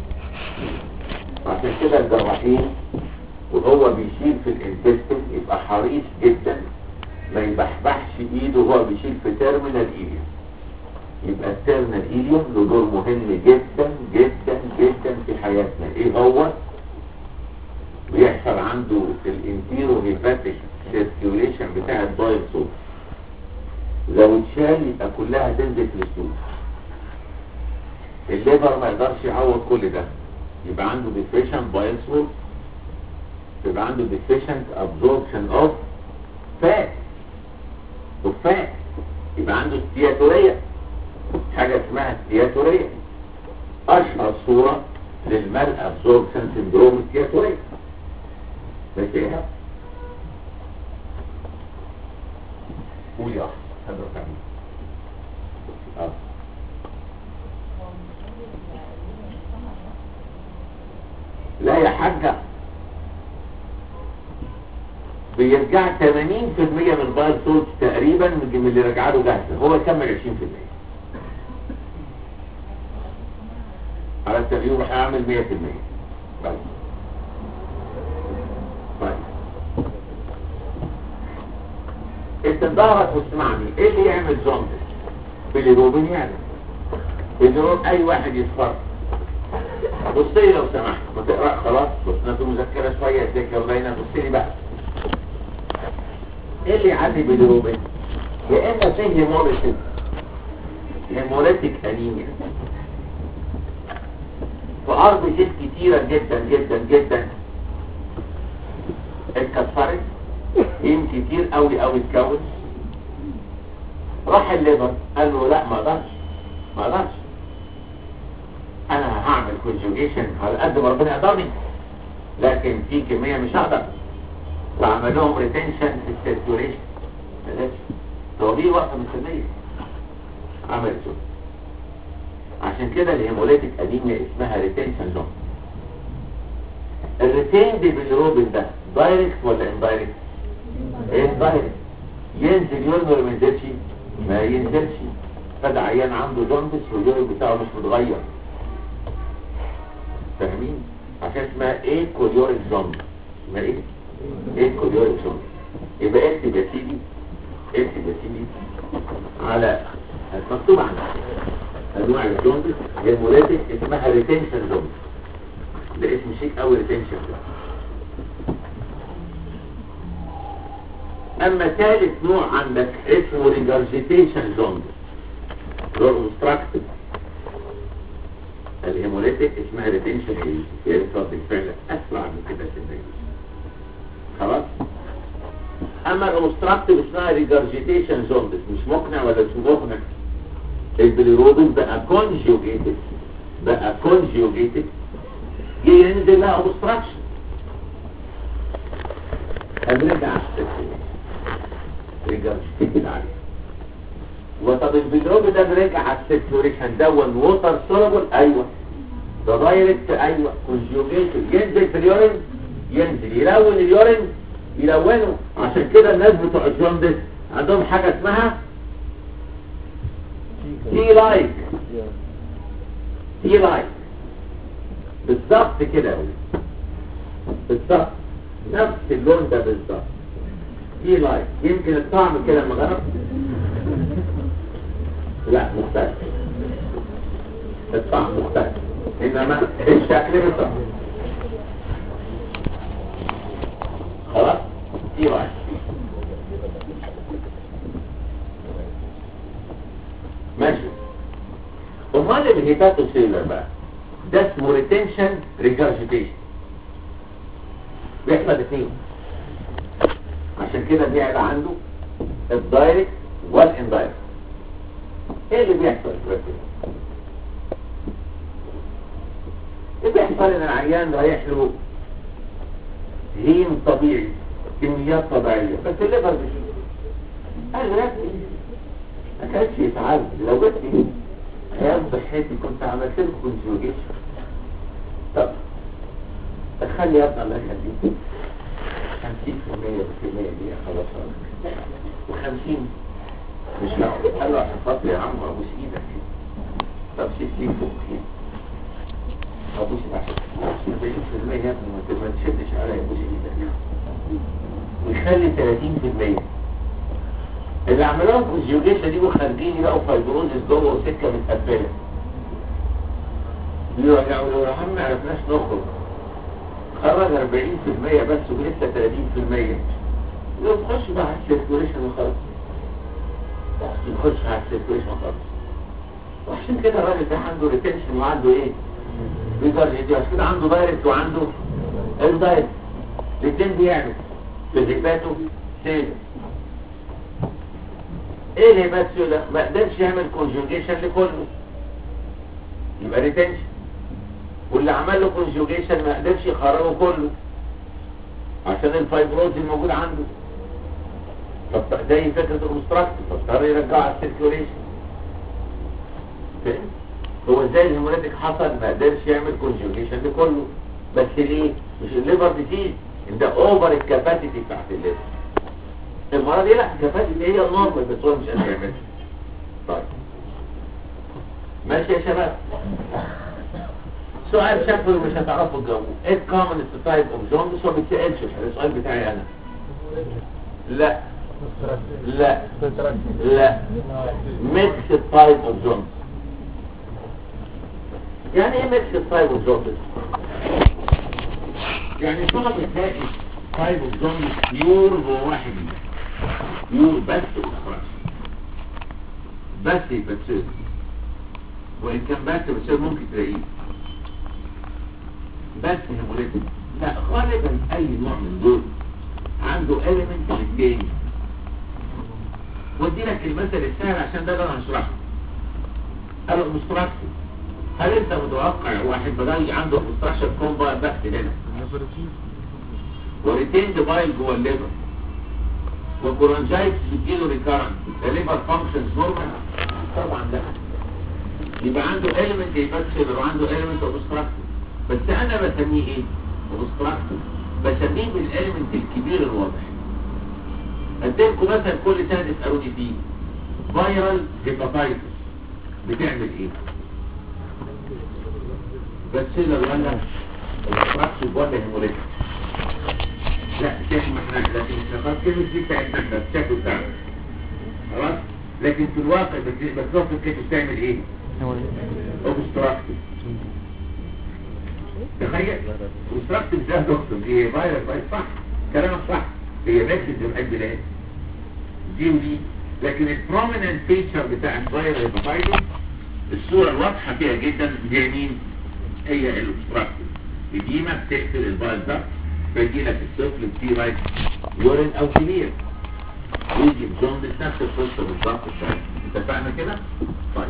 عشان كده الجراحين وهو بيشيل في الانتستين يبقى حريص جدا ما يبحبحش ايده وهو بيشيل في تيرمينال ايديوم يبقى التيرمينال ايديوم له دور مهم جدا جدا جدا في حياتنا ايه هو بيحصل عنده الانتيرو هيباتيك سيركيوليشن بتاع البايل صوت لو اتشال يبقى كلها تنزل في السوق الليفر ما يقدرش يعوض كل ده يبقى عنده ديفيشن بايل صوت يبقى عنده deficient absorption of fat of fat يبقى عنده استياتورية حاجة اسمها استياتورية أشهر صورة للمال absorption syndrome استياتورية ماشي ايه قول يا أخي هدرك عني اه لا يا حاجة بيرجع 80% من البايل سولز تقريبا من اللي رجع له جاهزه هو يكمل 20% على التغيير راح اعمل 100% بس طيب انت ظهرك واسمعني ايه اللي يعمل جوندس بالروبين يعني بالروب اي واحد يتفرج بص لي لو سمحت ما تقرا خلاص بص انا في مذكره شويه اديك يا باينه بص لي بقى ايه اللي يعدي بالروبين يا اما في هيموليتيك هيموليتيك انيميا في ارض جيت كتيره جدا جدا جدا اتكسرت هيم كتير قوي قوي اتكون راح الليفر قال له لا ما اقدرش ما اقدرش انا هعمل كونجوجيشن على قد ما ربنا يقدرني لكن في كميه مش هقدر فعمل لهم ريتنشن في السيركيوليشن بلاش توضيح وقت من الكميه عمل شو عشان كده الهيموليتيك انيميا اسمها ريتنشن زون الريتين دي بالروبن ده دايركت ولا اندايركت اندايركت ينزل يورين ولا ما ينزلش ما ينزلش فده عيان عنده جوندس واليورين بتاعه مش متغير فاهمين عشان اسمها ايه كوليوريك جوندس اسمها ايه ايه كوليوريك جوندس يبقى اكتب يا سيدي اكتب يا سيدي على مكتوب عندك انواع الجوندس هيموليتيك اسمها ريتنشن جوندس ده اسم شيك قوي ريتنشن اما ثالث نوع عندك اسمه ريجرجيتيشن جوندس اللي هو obstructed الهيموليتيك اسمها ريتنشن ايه هي رد الفعل اسرع من كده في النيل خلاص اما الاوبستراكتيف اسمها ريجرجيتيشن جوندس مش مقنع ولا مش مقنع البليروبين بقى كونجوجيتد بقى كونجوجيتد جه ينزل لها اوبستراكشن هنرجع على السكين ريجرجيتد عليه وطب البليروبين ده بيرجع على السيركيوليشن دون ووتر سولبل ايوه ده دايركت ايوه كونجوجيتد ينزل في اليورين ينزل يلون اليورين يلونه عشان كده الناس بتوع الجوندس عندهم حاجه اسمها تي لايك تي لايك بالظبط كده قوي بالظبط نفس اللون ده بالظبط تي لايك يمكن الطعم كده لما جرب لا مختلف الطعم مختلف انما الشكل بالظبط خلاص تي لايك ماشي امال الهيباتوسيلر بقى ده اسمه ريتنشن ريجرجيتيشن بيحصل اثنين عشان كده بيبقى عنده الدايركت والاندايركت ايه اللي بيحصل في اللي بيحصل ان العيان رايح له هيم طبيعي كميات طبيعيه بس الليفر بيشيل قال له يا ابني ما كانش يتعالج لو جت لي ايام صحتي كنت عملت لكم كونجوجيشن طب تخلي يا ابني الله يخليك 50% بالكمية دي خلاص و50 مش معقول قال له عشان خاطر يا عم ابوس ايدك طب سيب لي فوق كده ابوس ايدك 70% يا ابني ما ما تشدش عليا ابوس ايدك ويخلي 30% اللي عملوهم كونجوجيشن دي وخارجين يلاقوا فايبروزس جوه وسكه متقفله يرجعوا له يا عم ما عرفناش نخرج خرج 40% بس ولسه 30% يقول خش بقى على السيركوليشن وخلاص يخش على السيركوليشن وخلاص وعشان كده الراجل ده عنده ريتنشن وعنده ايه؟ ريجرجيتي عشان كده عنده دايركت وعنده الدايركت الاثنين بيعمل في الهيباتو سيل ايه الهيبات سيولا ما قدرش يعمل كونجوجيشن لكله يبقى ريتنشن واللي عمل له كونجوجيشن ما قدرش يخرجه كله عشان الفايبروز الموجود عنده زي فكره الاوبستراكت فاضطر يرجعه على السيركيوليشن فاهم هو ازاي الهيموليتيك حصل ما قدرش يعمل كونجوجيشن لكله بس ليه مش الليفر ديزيز ده اوفر الكاباسيتي بتاعت الليفر المرة دي لا الكاباسيتي هي النورمال بس هو مش قادر يعملها طيب ماشي يا شباب سؤال شكله مش هتعرفوا تجاوبوه ايه الكومن تايب اوف جوندس وما بيتسالش السؤال بتاعي انا لا لا لا ميكس تايب اوف جونز يعني ايه ميكس تايب اوف جونز يعني صعب تلاقي تايب اوف جونز بيور هو واحد بيور بس وخلاص بس يبقى وان كان بس بس ممكن تلاقيه بس هيموليتيك لا غالبا اي نوع من دول عنده element للتاني ودي لك المثل السهل عشان ده اللي انا هشرحه قالوا obstruction هل انت متوقع واحد بدأ عنده obstruction كومبا بس هنا وريتيند بايل جوه الليفر وكورنجايتس بتجيله ريكارنت الليفر فانكشنز نورمال طبعا لا يبقى عنده element يفكسر وعنده element obstruction بس انا بسميه ايه obstruction بسميه بالاليمنت الكبير الواضح اديلكم مثلا كل سنه تسالوني فيه فايرال هيباتايتس بتعمل ايه بكسيلر ولا obstruction ولا هيموليتيك لا تاني ما احنا لكن الصفات كلمه دي بتاعتنا احنا الشكل بتاعنا خلاص لكن في الواقع بس بس هو في الكيس بتعمل ايه obstruction تخيل وستراكتيف ده دكتور هي فايروس فايروس صح كلامك صح هي ميكسد بحب الان دي ودي لكن البروميننت فيتشر بتاع الفايروس هيباتايتس الصوره الواضحه فيها جدا دي مين هي الاوبستراكتيف الديمه بتقتل الفايروس ده فيجي لك الطفل بتي رايت يورين او كبير يجي بجوندس نفس القصه بالظبط بتاعتك اتفقنا كده؟ طيب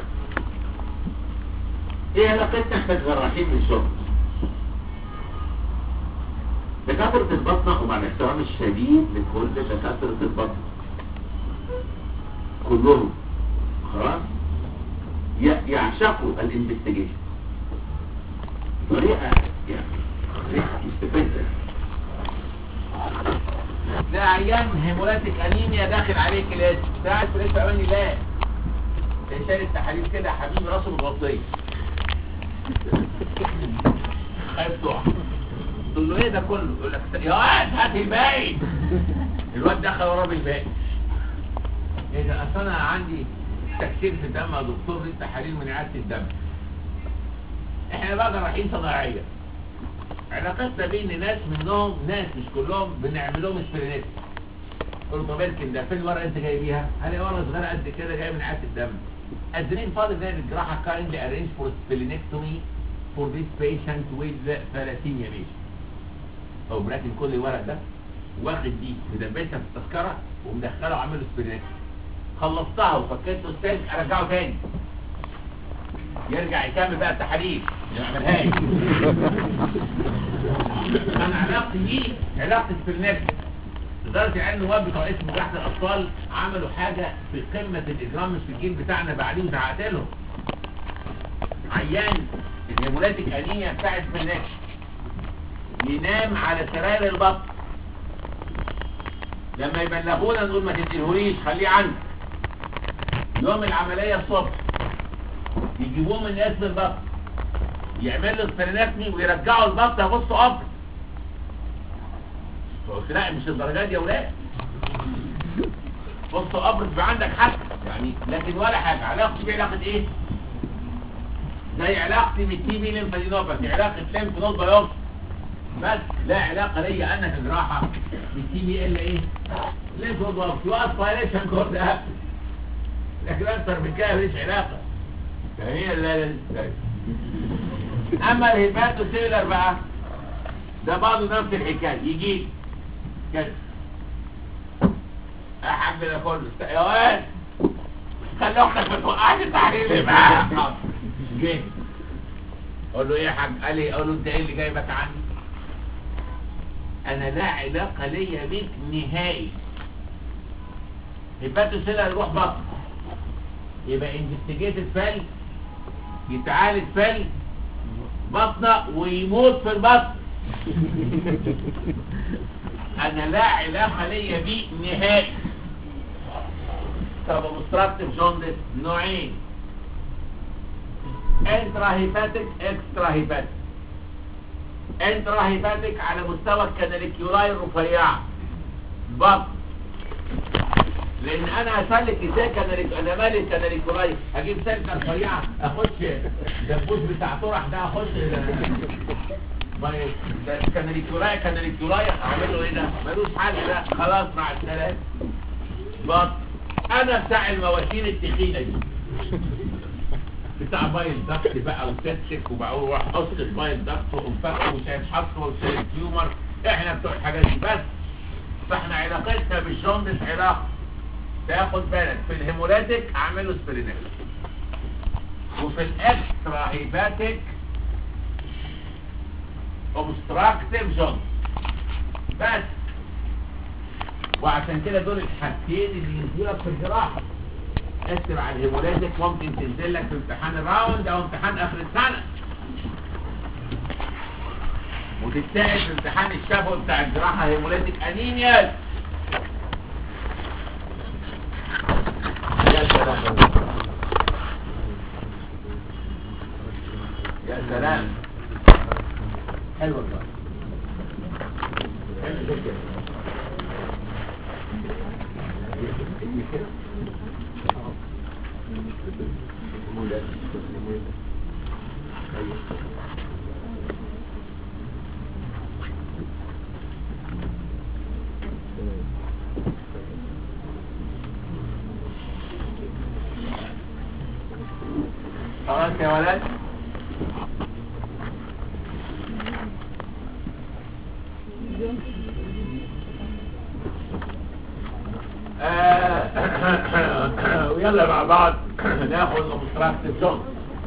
ايه علاقتنا احنا كجراحين بالشغل؟ دكاترة البطنة ومع الاحترام الشديد لكل دكاترة البطنة كلهم خلاص ي- يعشقوا الانفستيجيشن طريقة يعني طريقة مستفزة ده عيان هيمولاتيك انيميا داخل عليك الاسم ساعة في الاسم امان الله شايل التحاليل كده يا حبيبي راسه متغطية خايف تقع تقول له ايه ده كله يقول لك يا واد هات الباقي الواد دخل وراه بالباقي ايه ده اصل انا عندي تكسير في الدم يا دكتور دي تحاليل من اعاده الدم احنا بقى جراحين صناعيه علاقتنا بين ناس منهم ناس مش كلهم بنعمل لهم سبرينيت قلت له طب اركن ده فين الورقه انت جاي بيها؟ قال لي ورقه صغيره قد كده جايه من اعاده الدم قادرين فاضل زي الجراحه currently arrange for splenectomy for this patient with thalassemia patient او براكن كل الورق ده واخد دي مدبسها في التذكره ومدخله وعامل له سبرينكتومي خلصتها وفكيت له السلك ارجعه تاني يرجع يكمل بقى التحاليل ما يعملهاش انا علاقتي بيه علاقه سبرينكتومي لدرجه ان النواب بتوع اسم جراحه الاطفال عملوا حاجه في قمه الاجرام مش في الجيل بتاعنا بعدين زعقت لهم عيان الهيمولاتيك انيميا بتاع سبرينكتومي ينام على سراير البطن لما يبلغونا نقول ما تديلهوليش خليه عندك يوم العملية الصبح يجيبوه من اسم البطن يعمل له سبرينكتمي ويرجعوا البطن يبصوا قبر قلت لا مش الدرجات دي يا ولاد بصوا قبر تبقى عندك حق يعني لكن ولا حاجة علاقتي بيه علاقة ايه؟ زي علاقتي بالتي بي ليمفادينوباثي علاقة ليمف نود بايوبسي بس لا علاقة ليا انا كجراحة بالتي بي الا ايه ليه تضرب في وقت فايليشن كور ده لكن اكتر من كده ماليش علاقة هي لا لا اما الهيباتو سيلر بقى ده برضه نفس الحكاية يجي كده احب ده كله يا واد خلي اختك ما توقعش التحليل اللي معاك جه اقول له ايه يا حاج قال لي اقول له انت ايه اللي جايبك عني انا لا علاقة ليا بيك نهائي هيباتو سيلر يروح بطن يبقى انفستيجيتد فل يتعالج فل بطنه ويموت في البطن انا لا علاقة ليا بيه نهائي طب obstructive جوندس نوعين انترا هيباتيك اكسترا هيباتيك انترا هيباتيك على مستوى الكناليكيولاي الرفيعة بطن لان انا هسلك ازاي كان انا مالي كان كوراي هجيب سلكه رفيعه اخش دبوس بتاع طرح ده اخش كان كوراي كان كوراي اعمل له ايه ده ملوش حل ده خلاص مع السلامه بط انا بتاع المواسير التخينه دي بتاع بايل دكت بقى وتتسك وبقى واروح احط البايل دكت وانفخه وشايف حصوه وشايف تيومر احنا بتوع الحاجات دي بس فاحنا علاقتنا بالجوندس علاقه تاخد بالك في الهيمولاتيك اعمله سبرينال وفي الاكسترا هيباتيك اوبستراكتيف جوندس بس وعشان كده دول الحاجتين اللي ينزلوا لك في الجراحه اكتب على الهيمولاتيك ممكن تنزل لك في امتحان الراوند او امتحان اخر السنه وتتسال في امتحان الشفوي بتاع الجراحه هيمولاتيك انيميا يا سلام يا سلام حلو والله حلو كده خلاص يا ولد آه، ويلا مع بعض ناخد obstructive zone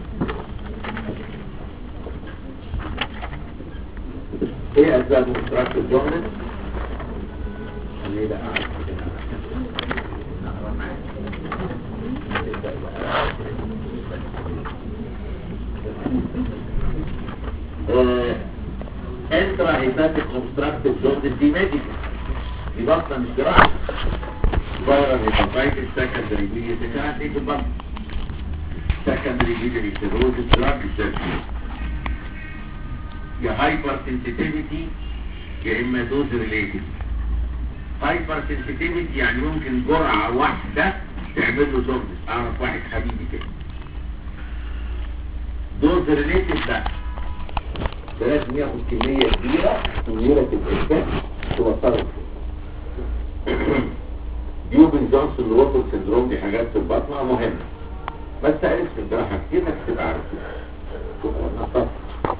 ايه اسباب obstructive joint خليه بقى قاعد كده. نقرا معاك. آه، انترا هيباتيك اوبستراكتيف جوندس دي ميديكال دي بطنه مش جراحه فايرال هيباتايتس سكندري بيلي سكندري ايه في البطن سكندري بيلي سيروزس دراج سيرجري يا هايبر سنسيتيفيتي يا اما دوز ريليتد هايبر سنسيتيفيتي يعني ممكن جرعه واحده تعمل له جوندس اعرف واحد حبيبي كده دوز ريليتد لا ده لازم ياخد كمية كبيرة كبيرة الإنسان توصله يوبن جونسون ووتر سندروم دي حاجات في البطنة مهمة بس عرفت في الجراحة كتير انك تبقى عارف شكرا نصف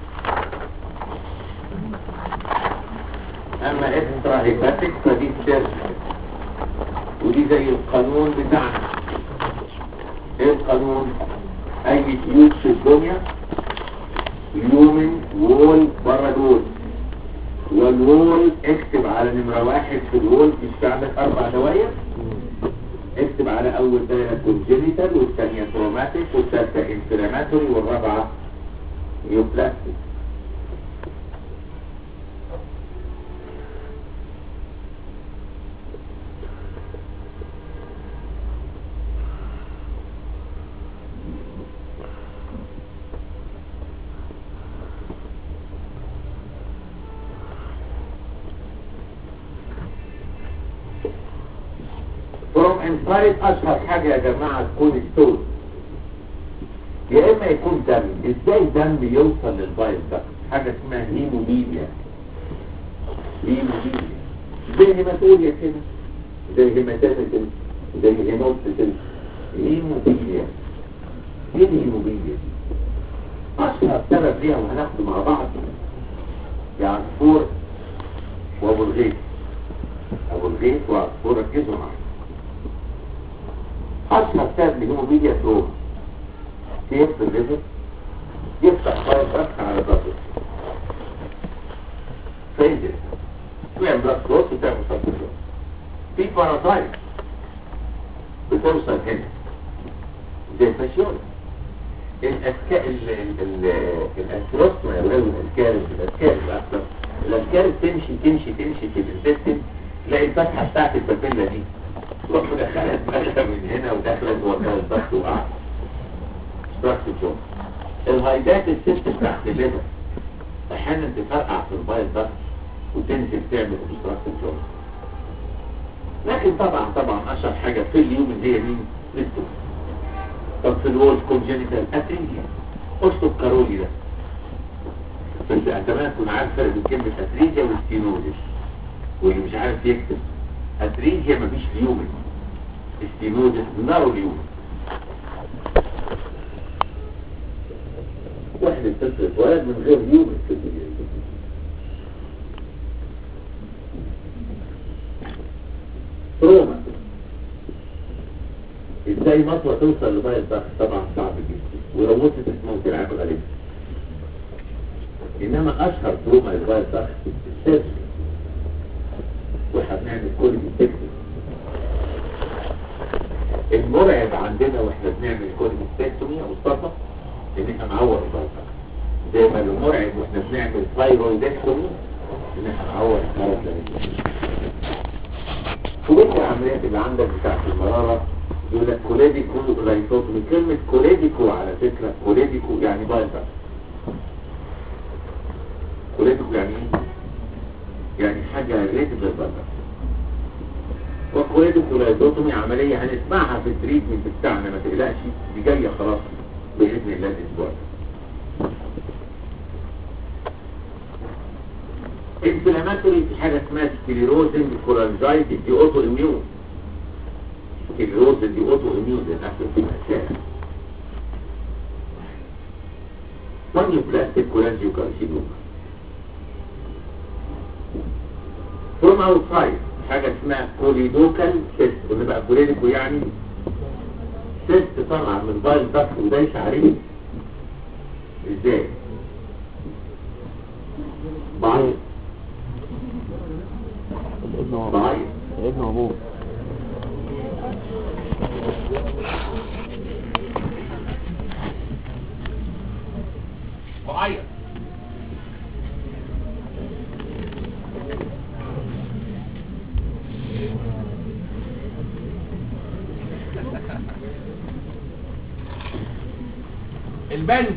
اما اكسترا هيباتيك فدي سيرجري ودي زي القانون بتاعنا ايه القانون اي تيوب في الدنيا يومن وول بره دول والوول اكتب على نمرة واحد في الوول في عندك اربع دواير اكتب على اول دايرة كونجينيتال والثانية تروماتيك والثالثة انفلاماتوري والرابعة نيوبلاستيك فروم انسايد اشهر حاجة يا جماعة تكون ستون يا اما يكون دم ازاي دم يوصل للفايل ده حاجة اسمها هيموبيليا هيموبيليا زي هيماتوريا كده زي هيماتاتيس زي هيموبتيس هيموبيليا ايه الهيموبيليا دي اشهر سبب ليها وهناخده مع بعض يعني عصفور وابو الغيث ابو الغيث وعصفور ركزوا معايا أشهر سبب لهيموبيليا تروما كيف في الليفر يفتح فايل فتح على الضغط فينزل تعمل بلاك كروس وتعمل سبتيشن في بارازايت بتوصل هنا زي الفاشيون الأسكا ال ال ال الأسروسما يا ولاد الأسكارب الأسكارب أكثر الأسكارب تمشي تمشي تمشي في الانتستين تلاقي الفتحة بتاعت البابيلا دي تروح مدخلها دماغها من هنا وداخله جوه الضغط وقعت ستراكت الجو الهايدات الست بتاعت الليفر احيانا تفرقع في البايل ضغط وتنزل تعمل obstructive jaw لكن طبعا طبعا اشهر حاجة في اليوم هي مين؟ الاستوم طب في الوولد كونجينيتال اترينجيا اشطب كارولي ده بس اتمنى تكون عارف فرق بين كلمة اترينجيا وستينوزيس واللي مش عارف يكتب اترينجيا مفيش ليومن ستينوزيس نارو ليومن واحد طفل اتولد من غير ليومن في الدنيا تروما ازاي مطوة توصل لمية الضغط طبعا صعب جدا ولو وصلت ممكن عامل غالبا انما اشهر تروما لمية الضغط السيرجري واحنا بنعمل كل التكنيك المرعب عندنا واحنا بنعمل كل التكنيك يا مصطفى ان احنا نعور الضغط زي ما المرعب واحنا بنعمل ثايرويدكتومي ان احنا نعور الضغط فوجئت العمليات اللي عندك بتاعت المرارة يقول لك كوليديكو لايتوتومي كلمة كوليديكو على فكرة كوليديكو يعني بايظة كوليديكو يعني ايه؟ يعني حاجة ريتد للبايظة وكوليديكو لايتوتومي عملية هنسمعها في التريتمنت بتاعنا ما تقلقش دي جاية خلاص بإذن الله الأسبوع انفلاماتوري في حاجة اسمها سكليروزنج كولانجايتس دي اوتو اميون سكليروزنج دي اوتو اميون للأسف في الأساس بانيو بلاستيك كولانجيو كارسينوما فروم اوتسايد حاجة اسمها كوليدوكال سيست قلنا بقى كوليديكو يعني سيست طالعة من بايل ضغط ودايس عليه ازاي؟ بعيط ابن وابوه بعيط ابن وابوه بعيط البنت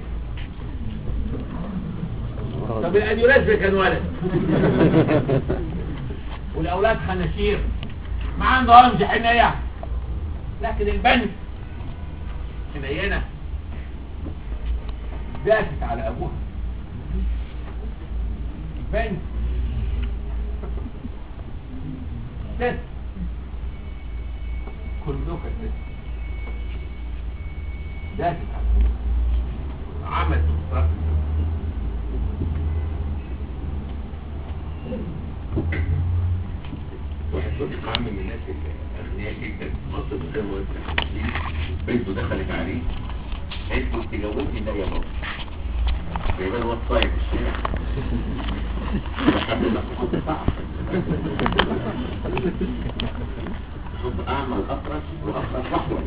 طب الانيوريزم كان ولد والاولاد خناشير ما عندهمش حنيه لكن البنت حنينه داست على ابوها بنت ست كل دوكا ست داست على ابوها عملت رفض واحد صديق عم من الناس الاغنياء جدا في مصر من غير وقت بنته دخلت عليه قالت له تجوزني ده يا بابا جايبه له واد صايع في الشارع لحد ما كنت صعب شوف اعمى الاطرش واطرش احمر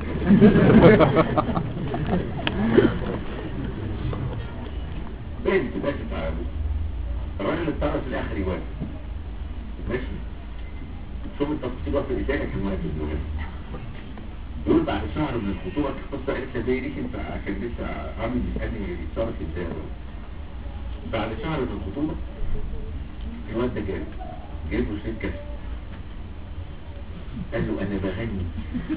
بنت باتت على ابوه الراجل اضطر في الاخر يواجه ماشي شوف التفاصيل في الرسالة كان واقف المهم يقول بعد شهر من الخطوبة القصة قالت لي زي ليك انت عشان لسه عامل بيسألني بيتصرف ازاي بعد شهر من الخطوبة الواد ده جاي جايب له شريط كاسيت قال له انا بغني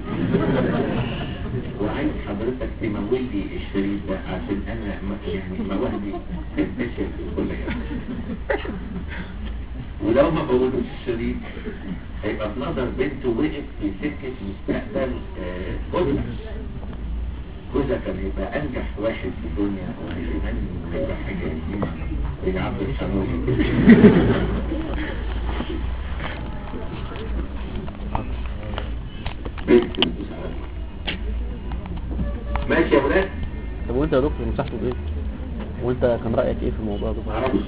وعايز حضرتك تمول لي الشريط ده عشان انا م- يعني مواهبي تنتشر في كل يوم ولو ما بقولوش الشريط هيبقى في نظر بنته وقف في سكة مستقبل آه، جوزها جوزها كان يبقى أنجح واحد في الدنيا وهيغني وهيبقى حاجة جديدة زي عبد الحمولي بنت بتدوس على ماشي يا ولاد طب وانت يا دكتور مساحته بايه وانت كان رايك ايه في الموضوع ده معرفش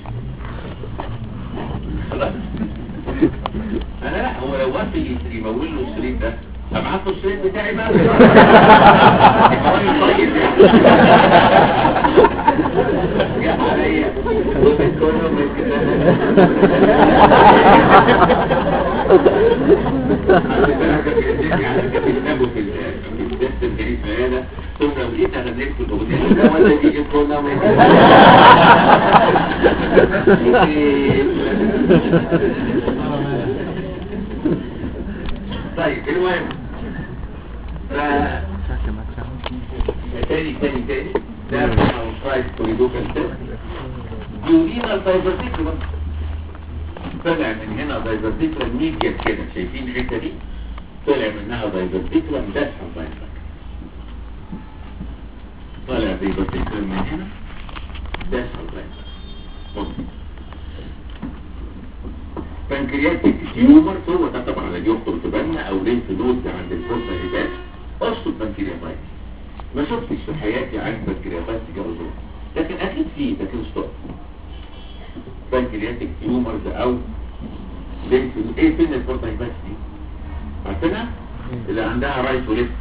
خلاص انا لا هو لو وافق يشتري يمول له الشريط ده هبعت له الشريط بتاعي بقى يبقى راجل طيب يعني يا عليا وبتكونوا من كده عشان بقى كان بيعزمني على كتابه في ال- في الدست الجديد في هذا ثم لو جيت اغنيت في الاغنيه ده ولا دي كنا من المهم ف تاني تاني تاني ده اوتسايد كوريدوكال تيست يورينا الدايفرتيكولم طلع من هنا دايفرتيكولم ميديا كده شايفين الحته دي طلع منها دايفرتيكولم ده الدايفرتيكولم طلع دايفرتيكولم من هنا ده الدايفرتيكولم بنكرياتيك تيومر هو ده طبعا اللي يخطر في بالنا او لينف نود عند الفرصه هبات اصل بنكرياتايتس ما شفتش في حياتي عين بنكرياتايتس جوزون لكن اكيد فيه لكن ستوب بنكرياتيك تيومرز او لينف نود ايه فين الفرصه هبات دي عارفينها اللي عندها رايت وليفت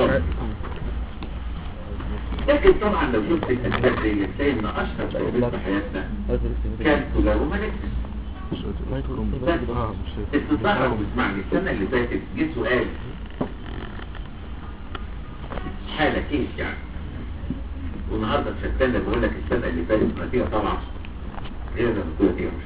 لكن طبعا لو شفت الاسباب دي تلاقي ان اشهر اسباب في حياتنا كالكولا رومانيكس استطاعوا بسمعني السنة اللي فاتت جه سؤال حالة كيس يعني والنهاردة تشتنا بقول لك السنة اللي فاتت النتيجة طبعا غير لما تقول نتيجة مش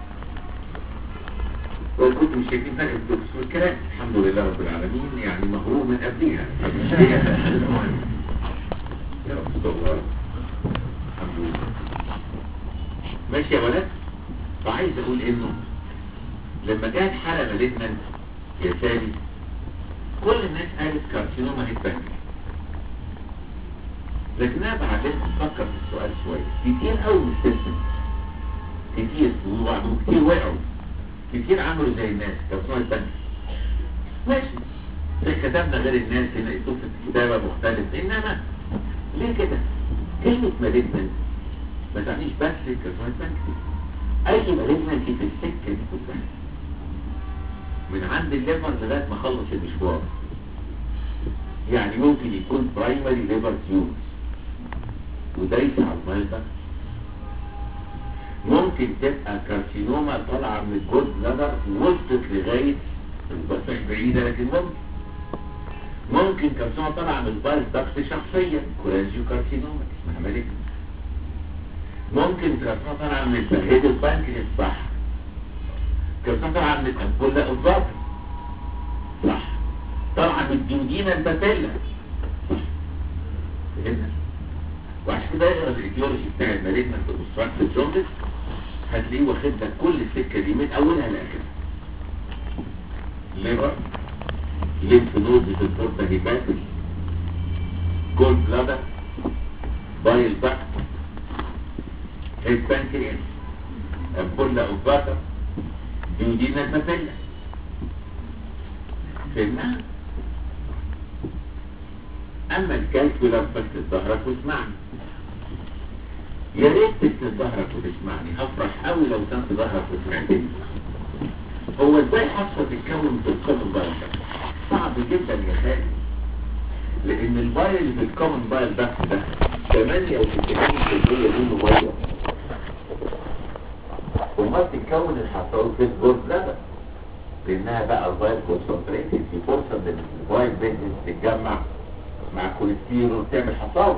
طبعا وكنت مش شايفين فرق الدكتور والكلام الحمد لله رب العالمين يعني مغرور من قبليها المهم يا رب استغفر الحمد لله ماشي يا ولد فعايز اقول انه لما جات حالة مالتنا يا سالي كل الناس قالت كارسينوما هيتبنك لكن انا بعدين افكر في السؤال شوية كتير قوي من السيستم كتير وبعضهم كتير وقعوا كتير عملوا زي الناس كارسينوما هيتبنك ماشي زي كتبنا غير الناس هنا اسلوب في الكتابة مختلف انما ليه كده كلمة مالتنا ما تعنيش بس كارسينوما هيتبنك اي مالجنسي في السكة دي كلها من عند الليفر لغاية ما اخلص المشوار يعني ممكن يكون برايمري ليفر تيومرز ودايس على المايلة ممكن تبقى كارسينوما طالعة من الجود بلادر وصلت لغاية بس مش بعيدة لكن ممكن ممكن كارسينوما طالعة من البايل داكت شخصيا كولانجيو كارسينوما اسمها مالجنسي ممكن كارسينوما طالعة من البرهيد البنكرياس صح كارسينوما طالعة من الأنبولة الضغط صح طالعة من الديودينا الباتيلا صح فهمنا وعشان كده اقرا الايديولوجي بتاع المالجنت اوبستراكتيف جوندس هتلاقيه واخد لك كل السكه دي من اولها لاخرها ليفر ليمف نود في الفورتا هيباتس جول بلادر بايل داكت البنكرياس البولة اوباتا ديودينا الباتيلا فهمنا اما الكالكولر فكت ظهرك واسمعني يا ريت تكتب ظهرك وتسمعني هفرح قوي لو كنت ظهرك وسمعتني هو ازاي حصة تتكون في الكومن بايل ده صعب جدا يا خالد لان البايل اللي في الكومن بايل ده ده 68% منه ميه وما تتكون الحصوات في الجول بلادر لانها بقى البايل كونسنتريتد في فرصه ان البايل بيزنس تتجمع مع كوليسترول تعمل حصاوي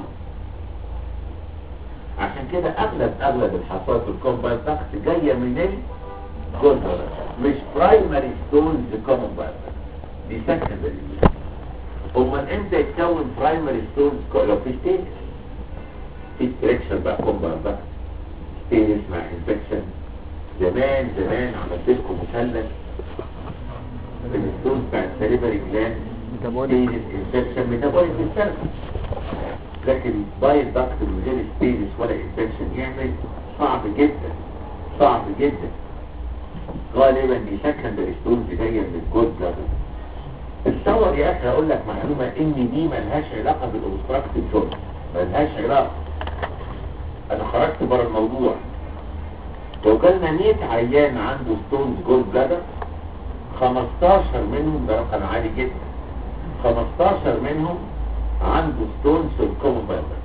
عشان كده اغلب اغلب الحصاوي في الكومبايل تاكس جايه من الجولدر مش برايمري ستونز كومبايل دي سكندري امال امتى يتكون برايمري ستونز لو في ستيج في ستريكشر بقى كومبايل تاكس ستيج مع انفكشن زمان زمان عملت لكم مثلث الستونز بتاع السليبري جلاند ميتابوليك انفكشن ميتابوليك بالسلب لكن بايل داكت من غير ستيجز ولا انفكشن يعمل صعب جدا صعب جدا غالبا دي سكندري ستونز جايه من الجود بلادر الصور يا اخي هقول لك معلومه ان دي ملهاش علاقه بالاوبستراكتيف جوينت ملهاش علاقه انا خرجت بره الموضوع لو جالنا 100 عيان عنده ستونز جود بلادر 15 منهم ده رقم عالي جدا 15 منهم عنده ستونز في الكومن بايلر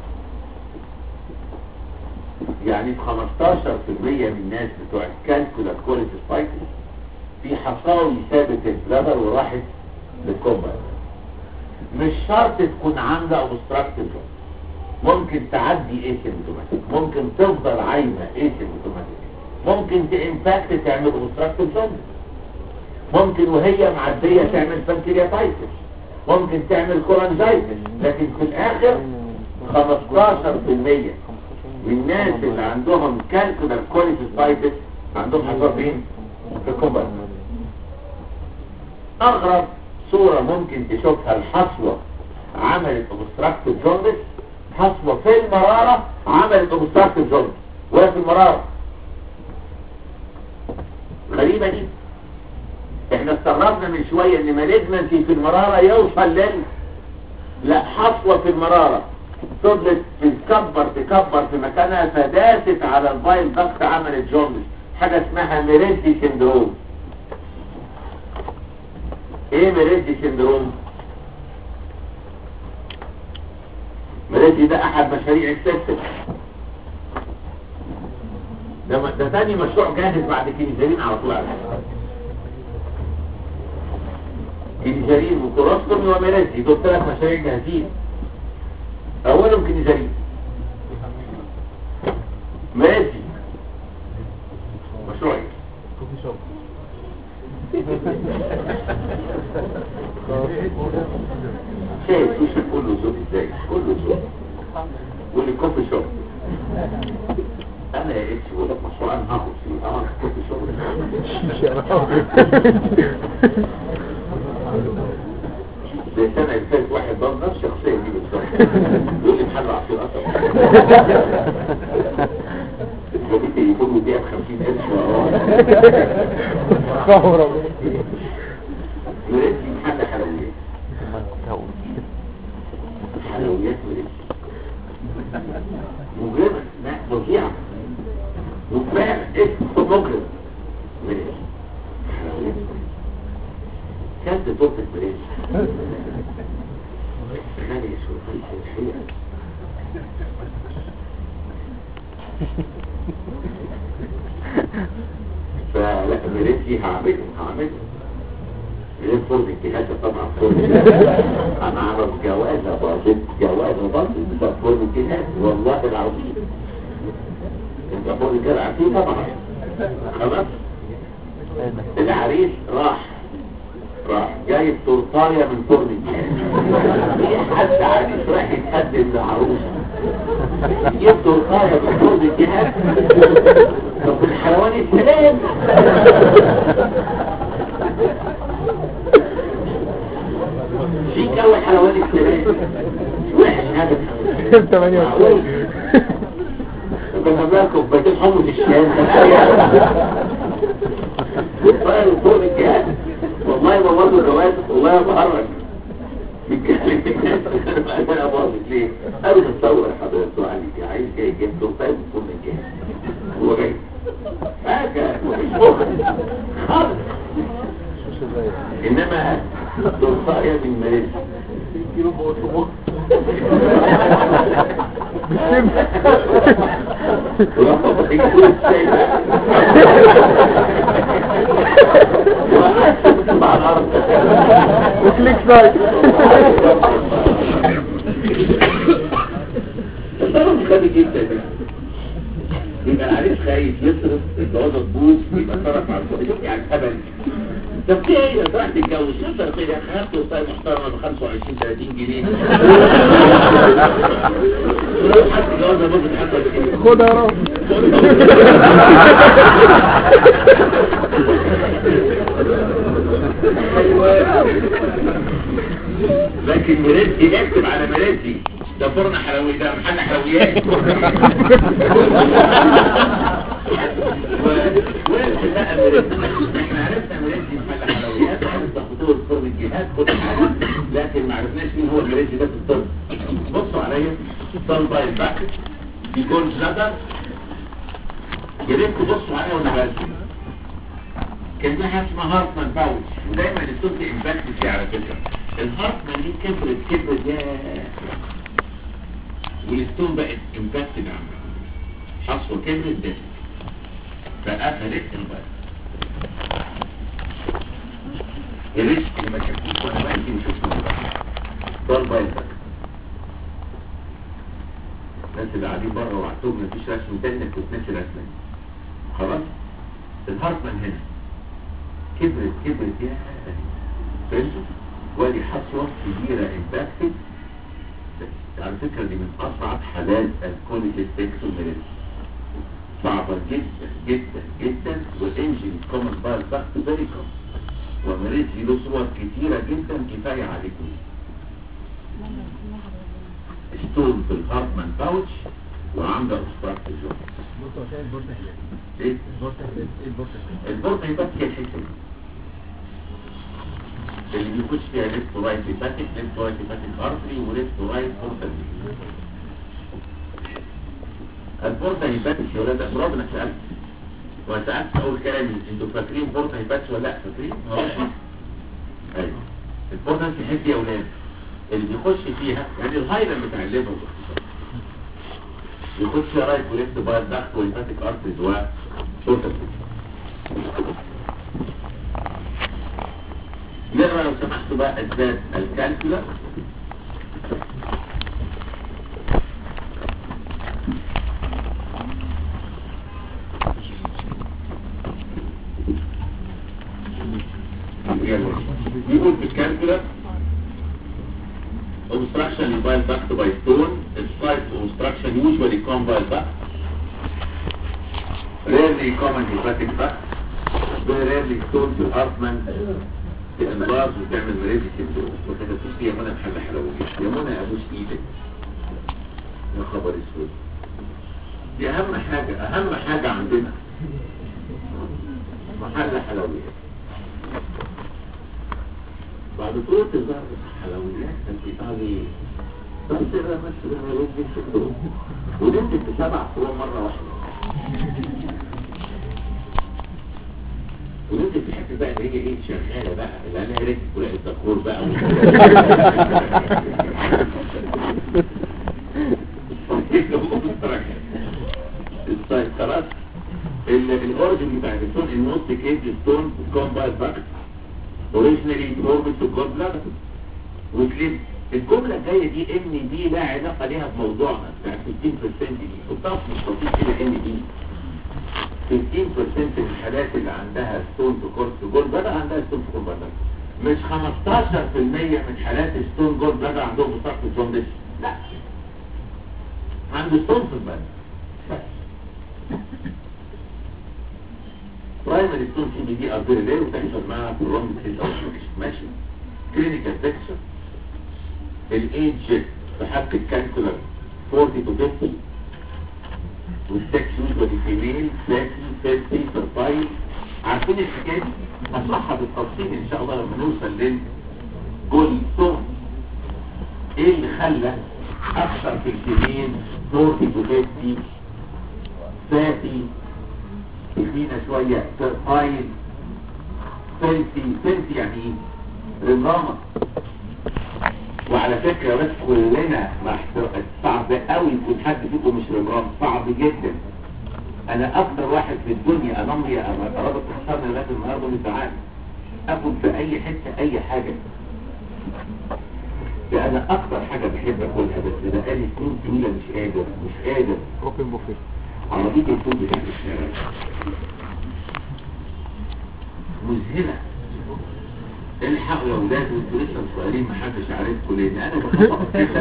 يعني 15% من الناس بتوع الكالكولار كوليسيستايتس في حصاوي ثابت البلادر وراحت للكومن بايلر مش شرط تكون عامله اوبستراكتيف ممكن تعدي ايسيمتوماتيك ممكن تفضل عايمه ايسيمتوماتيك ممكن تامباكت تعمل اوبستراكتيف جوندس ممكن وهي معدية تعمل بنكرياتايتس ممكن تعمل كولانجايتس لكن في الاخر 15% من الناس اللي عندهم كالكولر كوليسيستايتس عندهم حصوة فين؟ في الكومبارتمنت اغرب صورة ممكن تشوفها الحصوة عملت اوبستراكتيف جوندس حصوة في المرارة عملت اوبستراكتيف جوندس ولا في المرارة غريبة دي احنا استغربنا من شوية ان مالجنسي في المرارة يوصل لل لا حصوة في المرارة فضلت تكبر تكبر في مكانها فداست على البايل ضغط عملت جوندس حاجة اسمها ميريزي سندروم ايه ميريزي سندروم ميريزي ده احد مشاريع السيستم ده ده تاني مشروع جاهز بعد كينيزارين على طول على فكرة. كينيزارين وكوروستومي وميريزي دول ثلاث مشاريع جاهزين اولهم كينيزارين ميريزي مشروع ايه شايف سوشي كله صوت ازاي كله صوت واللي كوفي شوب انا يا اتش بقول لك مشروع انا هاخد فيه اه كوفي شوب زي السنة اللي فاتت واحد ضرب نفس الشخصية دي بالظبط يقول لي محل عصير أصلا جابت تليفون وبيع ب 50000 فورا ولقيت محل حلويات حلويات ولقيت مجرمة لا فظيعة وفعلا اسم مجرم ولقيت حلويات كانت تورتة ولقيت غالية شوية الحقيقة فلا مريتي هعمله هعمله غير فرن الجهاز طبعا فرن انا اعرف جوازة برضه جوازة برضه بتاع فرن الجهاز والله العظيم انت فرن الجهاز عارفين طبعا خلاص العريس راح راح جايب تورتايه من فرن الجهاز في حد عريس راح يتقدم لعروسه جيب تورتايه من فرن الجهاز طب الحيوان السلام فيك اول حيوان السلام وحش هذا كم 28 كنا بقى كوبايتين حمص الشام والطائر فوق الجهاز والله ما برضه جواز والله ما بهرج بيتكلم انا باظت ليه؟ قالوا تصور حضرتك عليك عايز جاي جايب له طيب فوق الجهاز هو جاي حاجه مفيش مخ خالص انما تلقائيا من مريض كيلو بوصمه وكليك سايت الضرب غبي جدا ده. يبقى العريس خايف يصرف الجوازه تبوظ يبقى صرف على الفوق يعني هبل طب في ايه راح تتجوز صفر كده خدت وصاية محترمه ب 25 30 جنيه ولو حد جوازه باظت حتى كده خدها يا رب لكن مريدتي اكتب على مريدتي ده فرن حلويات ده محل حلويات وين بقى مريدتي احنا عرفنا مريدتي محل حلويات عرفنا خطوط فرن الجهاز كل حاجه لكن ما عرفناش مين هو المريدتي ده في الطب بصوا عليا صن باي باك يكون زدر يا ريت تبصوا عليا وانا برسم كان في حاجه اسمها هارتمان باوتش ودايما الصوت امباكت فيه على فكره الهارتمان دي كبرت كبرت يا والستون بقت امباكت عامه حصوه كبرت ده فقفلت الباب يا ريت لما شفتوك وانا بحكي وشفتوا ده البايل ده الناس اللي قاعدين بره وعدتهم مفيش رسم تاني انك بتنسي رسمه خلاص الهارتمان هنا كبرت كبرت يا فهمتوا وادي حصوة كبيرة امباكتد على فكرة دي من أصعب حالات الكوليك سيكسوميريز صعبة جدا جدا جدا والانجن كومن بايل ضغط فيري كومن ومريض له صور كتيرة جدا كفاية عليكم ستون في الهارتمان باوتش وعنده اوبستراكت جوب ايه البورتا يبقى هي الحته دي اللي بيخش فيها ليفت رايت هيباتيك ليفت رايت هيباتيك ارتري وليفت رايت بورتا البورتا هيباتيك يا ولاد امراض انا سالت وانا سالت اول كلامي انتوا فاكرين بورتا هيباتيك ولا لا فاكرين؟ ايوه البورتا في حته يا ولاد اللي بيخش فيها يعني الهايلاند بتاع الليفر باختصار يخش فيها رايت وليفت باير ضغط والهيباتيك ارتريز وبورتا نقرا لو سمحتوا بقى اسباب الكالكولا يقول في الكالكولا obstruction in bile duct by stone is slight obstruction usually come by duct rarely common hepatic duct very rarely stone في الارتمان الانباز وتعمل مريضي سندروم وكتبتوش لي يا منى بحاجه حلويه يا منى ابوس ايدك يا خبر اسود دي اهم حاجه اهم حاجه عندنا محل حلويات بعد طول تظهر حلويات انت قاعدة بس انا بس انا ربي سندروم ونمت بسبع فروع مره واحده ونمت في الحته بقى اللي هي ايه شغاله بقى اللي انا ريت ولا الدكتور بقى السيطرات الاوريجن بتاع الستون النص كيج ستون كومبايل باك اوريجينالي فورمد تو جود بلاد وكليب الجملة الجاية دي ان دي لا علاقة ليها بموضوعنا بتاع 15% دي حطها في مستطيل كده ان دي 15% من الحالات اللي عندها ستون في كورس جول بلاد عندها ستون في كورس بلاد مش 15% من حالات ستون جول بلاد عندهم مستقبل جوندس لا عنده ستون في البلد برايمري ستون سي بي دي اربيري ليه وتحصل معاها برونج كيس ماشي كلينيكال بيكتشر الايدج في حالة الكالكولر 40 to 50 والسكس يوجوالي فيميل 30 50 فرفايل عارفين الحكايه دي هشرحها بالتفصيل ان شاء الله لما نوصل للجول ستون ايه اللي خلى اكثر في الفيميل 40 to 50 30 فينا شوية فرفايل فلسي فلسي يعني ايه رمامة وعلى فكرة بس كلنا مع احترام صعب قوي يكون حد فيكم مش رمرام صعب جدا انا اكتر واحد في الدنيا انمي ارادة تحصلني لغاية النهاردة من ساعات اكل في اي حتة اي حاجة ده انا اكتر حاجة بحب اكلها بس بقالي سنين طويلة مش قادر مش قادر اوبن بوفيه عربية الفوز بتاعت الشارع مذهلة الحقوا يا ولاد وانتوا لسه صغيرين محدش عارفكم لان انا بخطط كده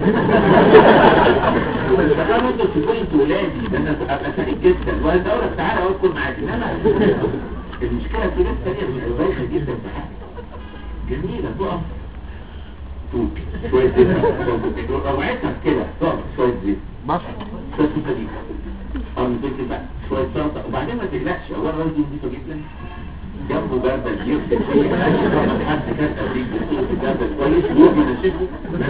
بس كانوا انتوا تشوفوا انتوا ولادي ده انا ابقى سعيد جدا وقلت اقول لك تعالى اكل معاك انما المشكله في ناس ثانيه بايخه جدا في حقي جميله تقف توك شويه زيت روعتها كده تقف شويه زيت بس شويه سكر دي او نزلت بقى شويه سلطه وبعدين ما تقلقش اولا الرز دي نضيفه جدا جنبه جردل يغسل فيه حد كان قبليك بيصير في جردل كويس ويجي ينشفه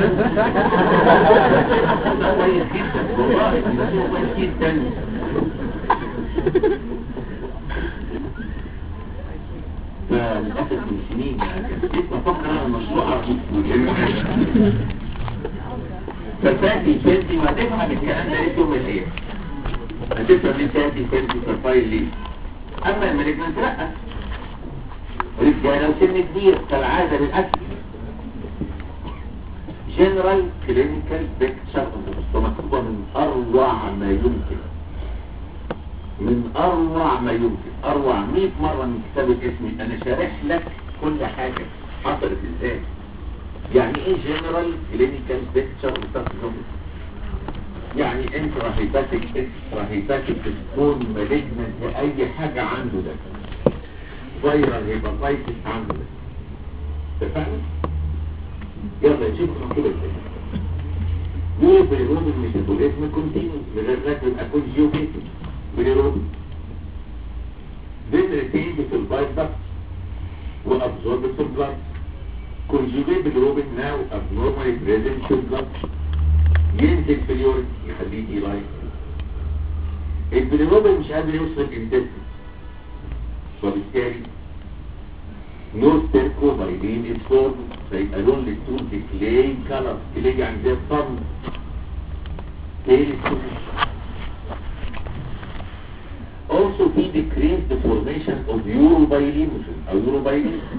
ده كويس جدا والله ينشفه كويس جدا فللأسف من سنين كنت بفكر على مشروع عربي ففاتي فاتي وهتفهم الكلام ده ليه يوم الايه هتفهم ليه فاتي فاتي فالفايل ليه اما المالجنت لا رجاله وسن كبير كالعاده للاسف جنرال كلينيكال بيكتشر مكتوبه من اروع ما يمكن من اروع ما يمكن اروع 100 مره من كتاب الاسم انا شارح لك كل حاجه حصلت ازاي يعني ايه جنرال كلينيكال بيكتشر يعني انترا هيباتيك اكسترا هيباتيك تكون مالجنت اي حاجه عنده ده فيرال هيباتايتس عنده ده اتفقنا؟ يلا نشوف مكتوب ازاي يقول بالروب الميتابوليزم كونتينيو من غير ما يبقى كل جيوفيتي بالروب then retained في البايت دكت وابزوربت في البلاد conjugate بالروبين now abnormally present في البلاد ينزل في اليورين يخليه دي لايف البيليروبين مش قادر يوصل الانتستين وبالتالي نو ستيركو بايلين اسفورد فيبقى لون للتون في كلاي كلر كلاي يعني زي الصم ايه التون also في decrease the formation of urobilinogen او urobilin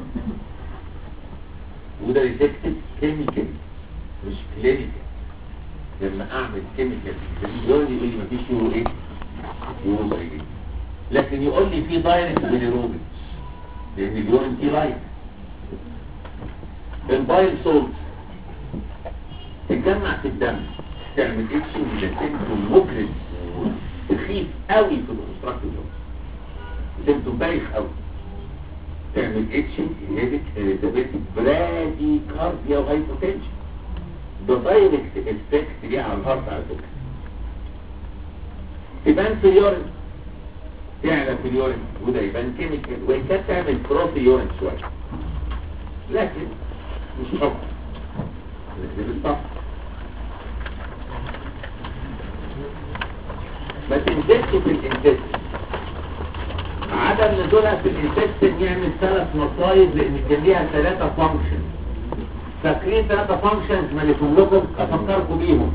وده ريسكتد كيميكال مش كلينيكال لما اعمل كيميكال يقول لي ايه مفيش يورو ايه يورو بايلين لكن يقول لي في دايركت بيليروبين لان اليورين فيه لايت البايل سولت تتجمع في الدم تعمل اتش وميلاتين مجرد سخيف قوي في الاوبستراكتيف سيمتوم بايخ قوي تعمل اتش هيدك اريتابيتك برادي كارديا وهايبوتنشن ده دايركت افكت ليه على الهارت على فكره تبان في اليورين تعلى في اليورين وده يبان كيميكال وان كانت تعمل بروفي يورين شويه لكن مش حكم لكن بالطبع ما تنزلش في الانتستين عدم نزولها في الانتستين يعمل ثلاث مصايب لان كان ليها ثلاثة فانكشن فاكرين ثلاثة فانكشنز ملكم لكم افكركم بيهم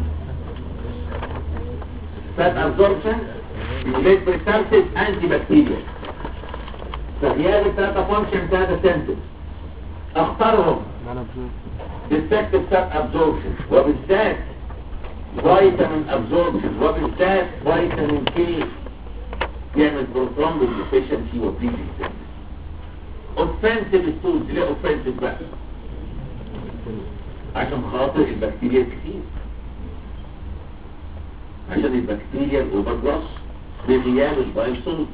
فات ابزوربشن يوليت بريسالسيس انتي بكتيريا فغياب الثلاثة فانكشن ثلاثة سنتس اختارهم ديفكتيف ساب ابزوربشن وبالذات فيتامين ابزوربشن وبالذات فيتامين كي يعمل بروترومبين ديفيشنسي وبليدنج اوفنسيف ستولز ليه اوفنسيف بقى عشان خاطر البكتيريا كتير عشان البكتيريا الاوفر بغياب البايسولز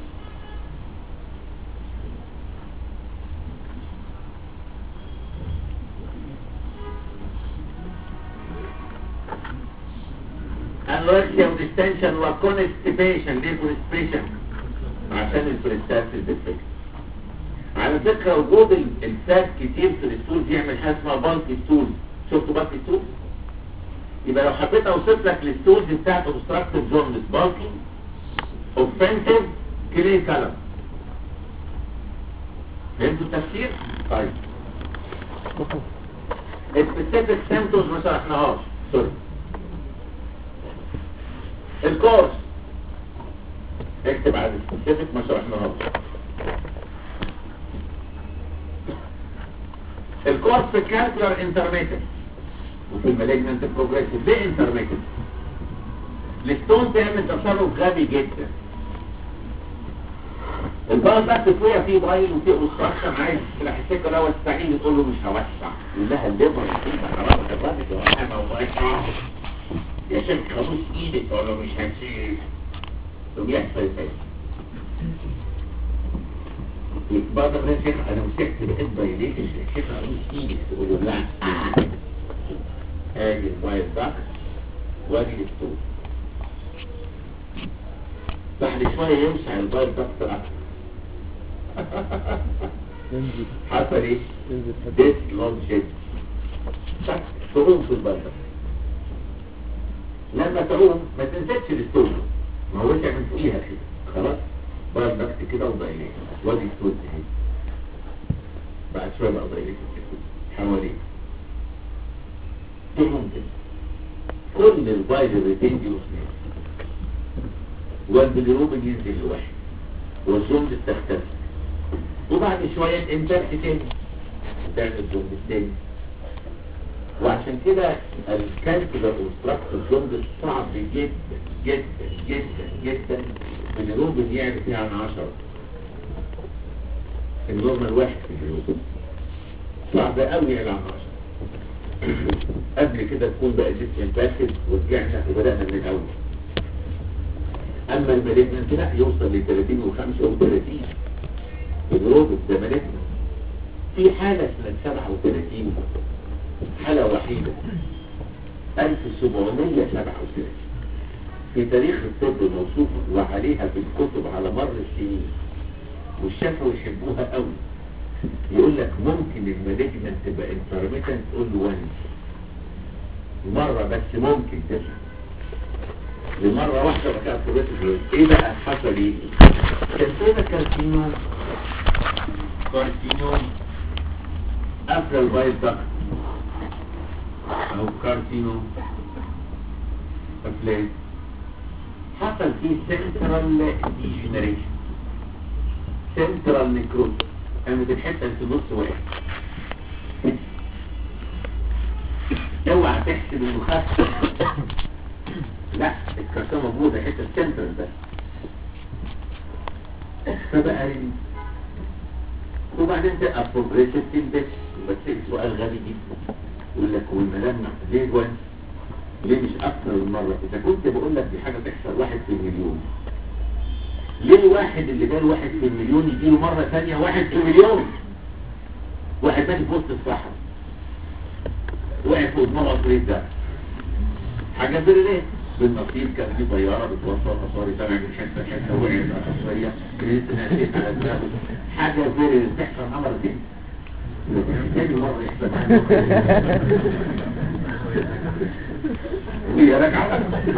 انوركسيا وديستنشن وكونستيبيشن ليه كونستيبيشن عشان البريستاتيس ديفكت على فكرة وجود ال- الفات كتير في الستول يعمل حاجة اسمها بالك ستول شفتوا بالك ستول يبقى لو حبيت اوصف لك الستولز بتاعت اوبستراكتيف جوندس بالكي اوفنسيف كلي كلام فهمتوا التفسير؟ طيب السبيسيفيك سيمتومز ما شرحناهاش سوري الكورس اكتب على السبيسيفيك ما شرحناهاش الكورس في الكالكولر انترميتد وفي المالجنت بروجريسيف ليه انترميتد الستون تعمل تصرف غبي جدا البلد بس فيها فيه بايل وفيه اوستراكشن عايز تلاقي السكه لو تستعين تقول له مش هوسع يقول لها الليفر كده خلاص الراجل يوقع موضوع يا شيخ خبوس ايدك تقول له مش هتشيل وبيحصل كده بعض الناس شيخ انا مسكت بقيت بايليتش الشيخ خبوس ايدك تقول له لا ادي البايل باك وادي الستول بعد شوية يوسع البايل باك اكتر تنزل حصل ايه؟ تنزل حد ديس لونجيت تعوم في البلد لما تعوم ما تنزلش للستول ما هو وسع من فوقيها كده خلاص بقى ضغط كده وضايلين وادي ستول اهي بعد شويه بقى ضايلين حواليه تعوم كده كل البايل ريتين دي وسنين والبليروبين ينزل لوحده والزوم تختفي وبعد شوية انترت تاني تعمل زوم تاني وعشان كده الكالكولر اوبستراكتور جوندس صعب جدا جدا جدا جدا الجنوب يعني فيها عن عشرة النورمال واحد في الجنوب صعب قوي على عن عشرة قبل كده تكون بقى جسم فاسد ورجعنا وبدأنا من الأول أما المالجنت لا يوصل ل 30 و 35 الجنوب ده مالجنت في حالة سنة 37 حالة وحيدة 1737 في تاريخ الطب موصوفة وعليها في الكتب على مر السنين والشافوا يحبوها قوي يقول لك ممكن المالجنت تبقى انترميتنت تقول له وانس مرة بس ممكن تبقى لمرة واحدة بقى بروتيكول ايه بقى حصل ايه كان فينا كارسينوم كارسينوم قبل الفايل ضغط او كارسينوم افلات حصل فيه سنترال ديجنريشن سنترال نيكروز كانت الحته اللي في النص واحد اوعى تحسب انه خف لا الكارسينوم موجوده حته السنترال بس فبقى ريلي وبعدين تبقى بروجريسيف تنبس بس سؤال غبي جدا يقول لك هو الملامح ليه وان ليه مش اكتر من مرة اذا كنت بقول لك دي حاجة تحصل واحد في المليون ليه الواحد اللي جاي واحد في المليون يجيله مرة ثانية واحد في المليون واحد ماشي في وسط الصحراء وقع في دماغه قطرية ده حاجة زي ليه بالنصيب كان في طيارة بتوصل مصاري سامع من حتة لحتة وقعت على التصويرية كريت ناسيت على دماغه حاجة زي اللي بتحصل عمر دي تاني مرة يحصل عنه وهي راجعة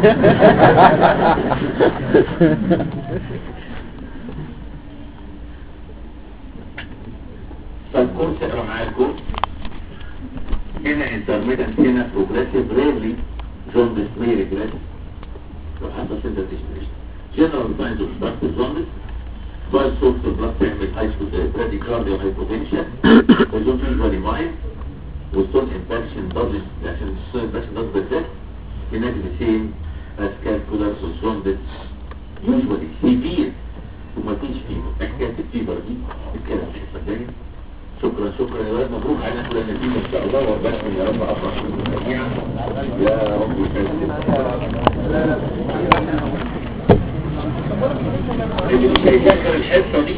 فالكورس اقرا معايا الكورس هنا انترميدنت هنا بروجريسيف ريرلي جوندس مي ريجريسيف لو حصل سنتر ديشنريشن جنرال ساينز اوف ستارت جوندس باي سورس اوف بلاد تعمل هاي برادي كارديو هايبوتنشن وزون يوجوالي مايند والسول انفكشن دازنت عشان السول انفكشن داز بالذات هناك بسين as calculus وسوندس usually severe ومفيش فيبر حكاية الفيبر دي الكلام تحصل تاني شكرا شكرا يا ولد مبروك علينا كل النتيجة ان شاء الله وربنا يا رب افرح بكم جميعا يا رب يسلمك اللي مش هيذاكر الحصة دي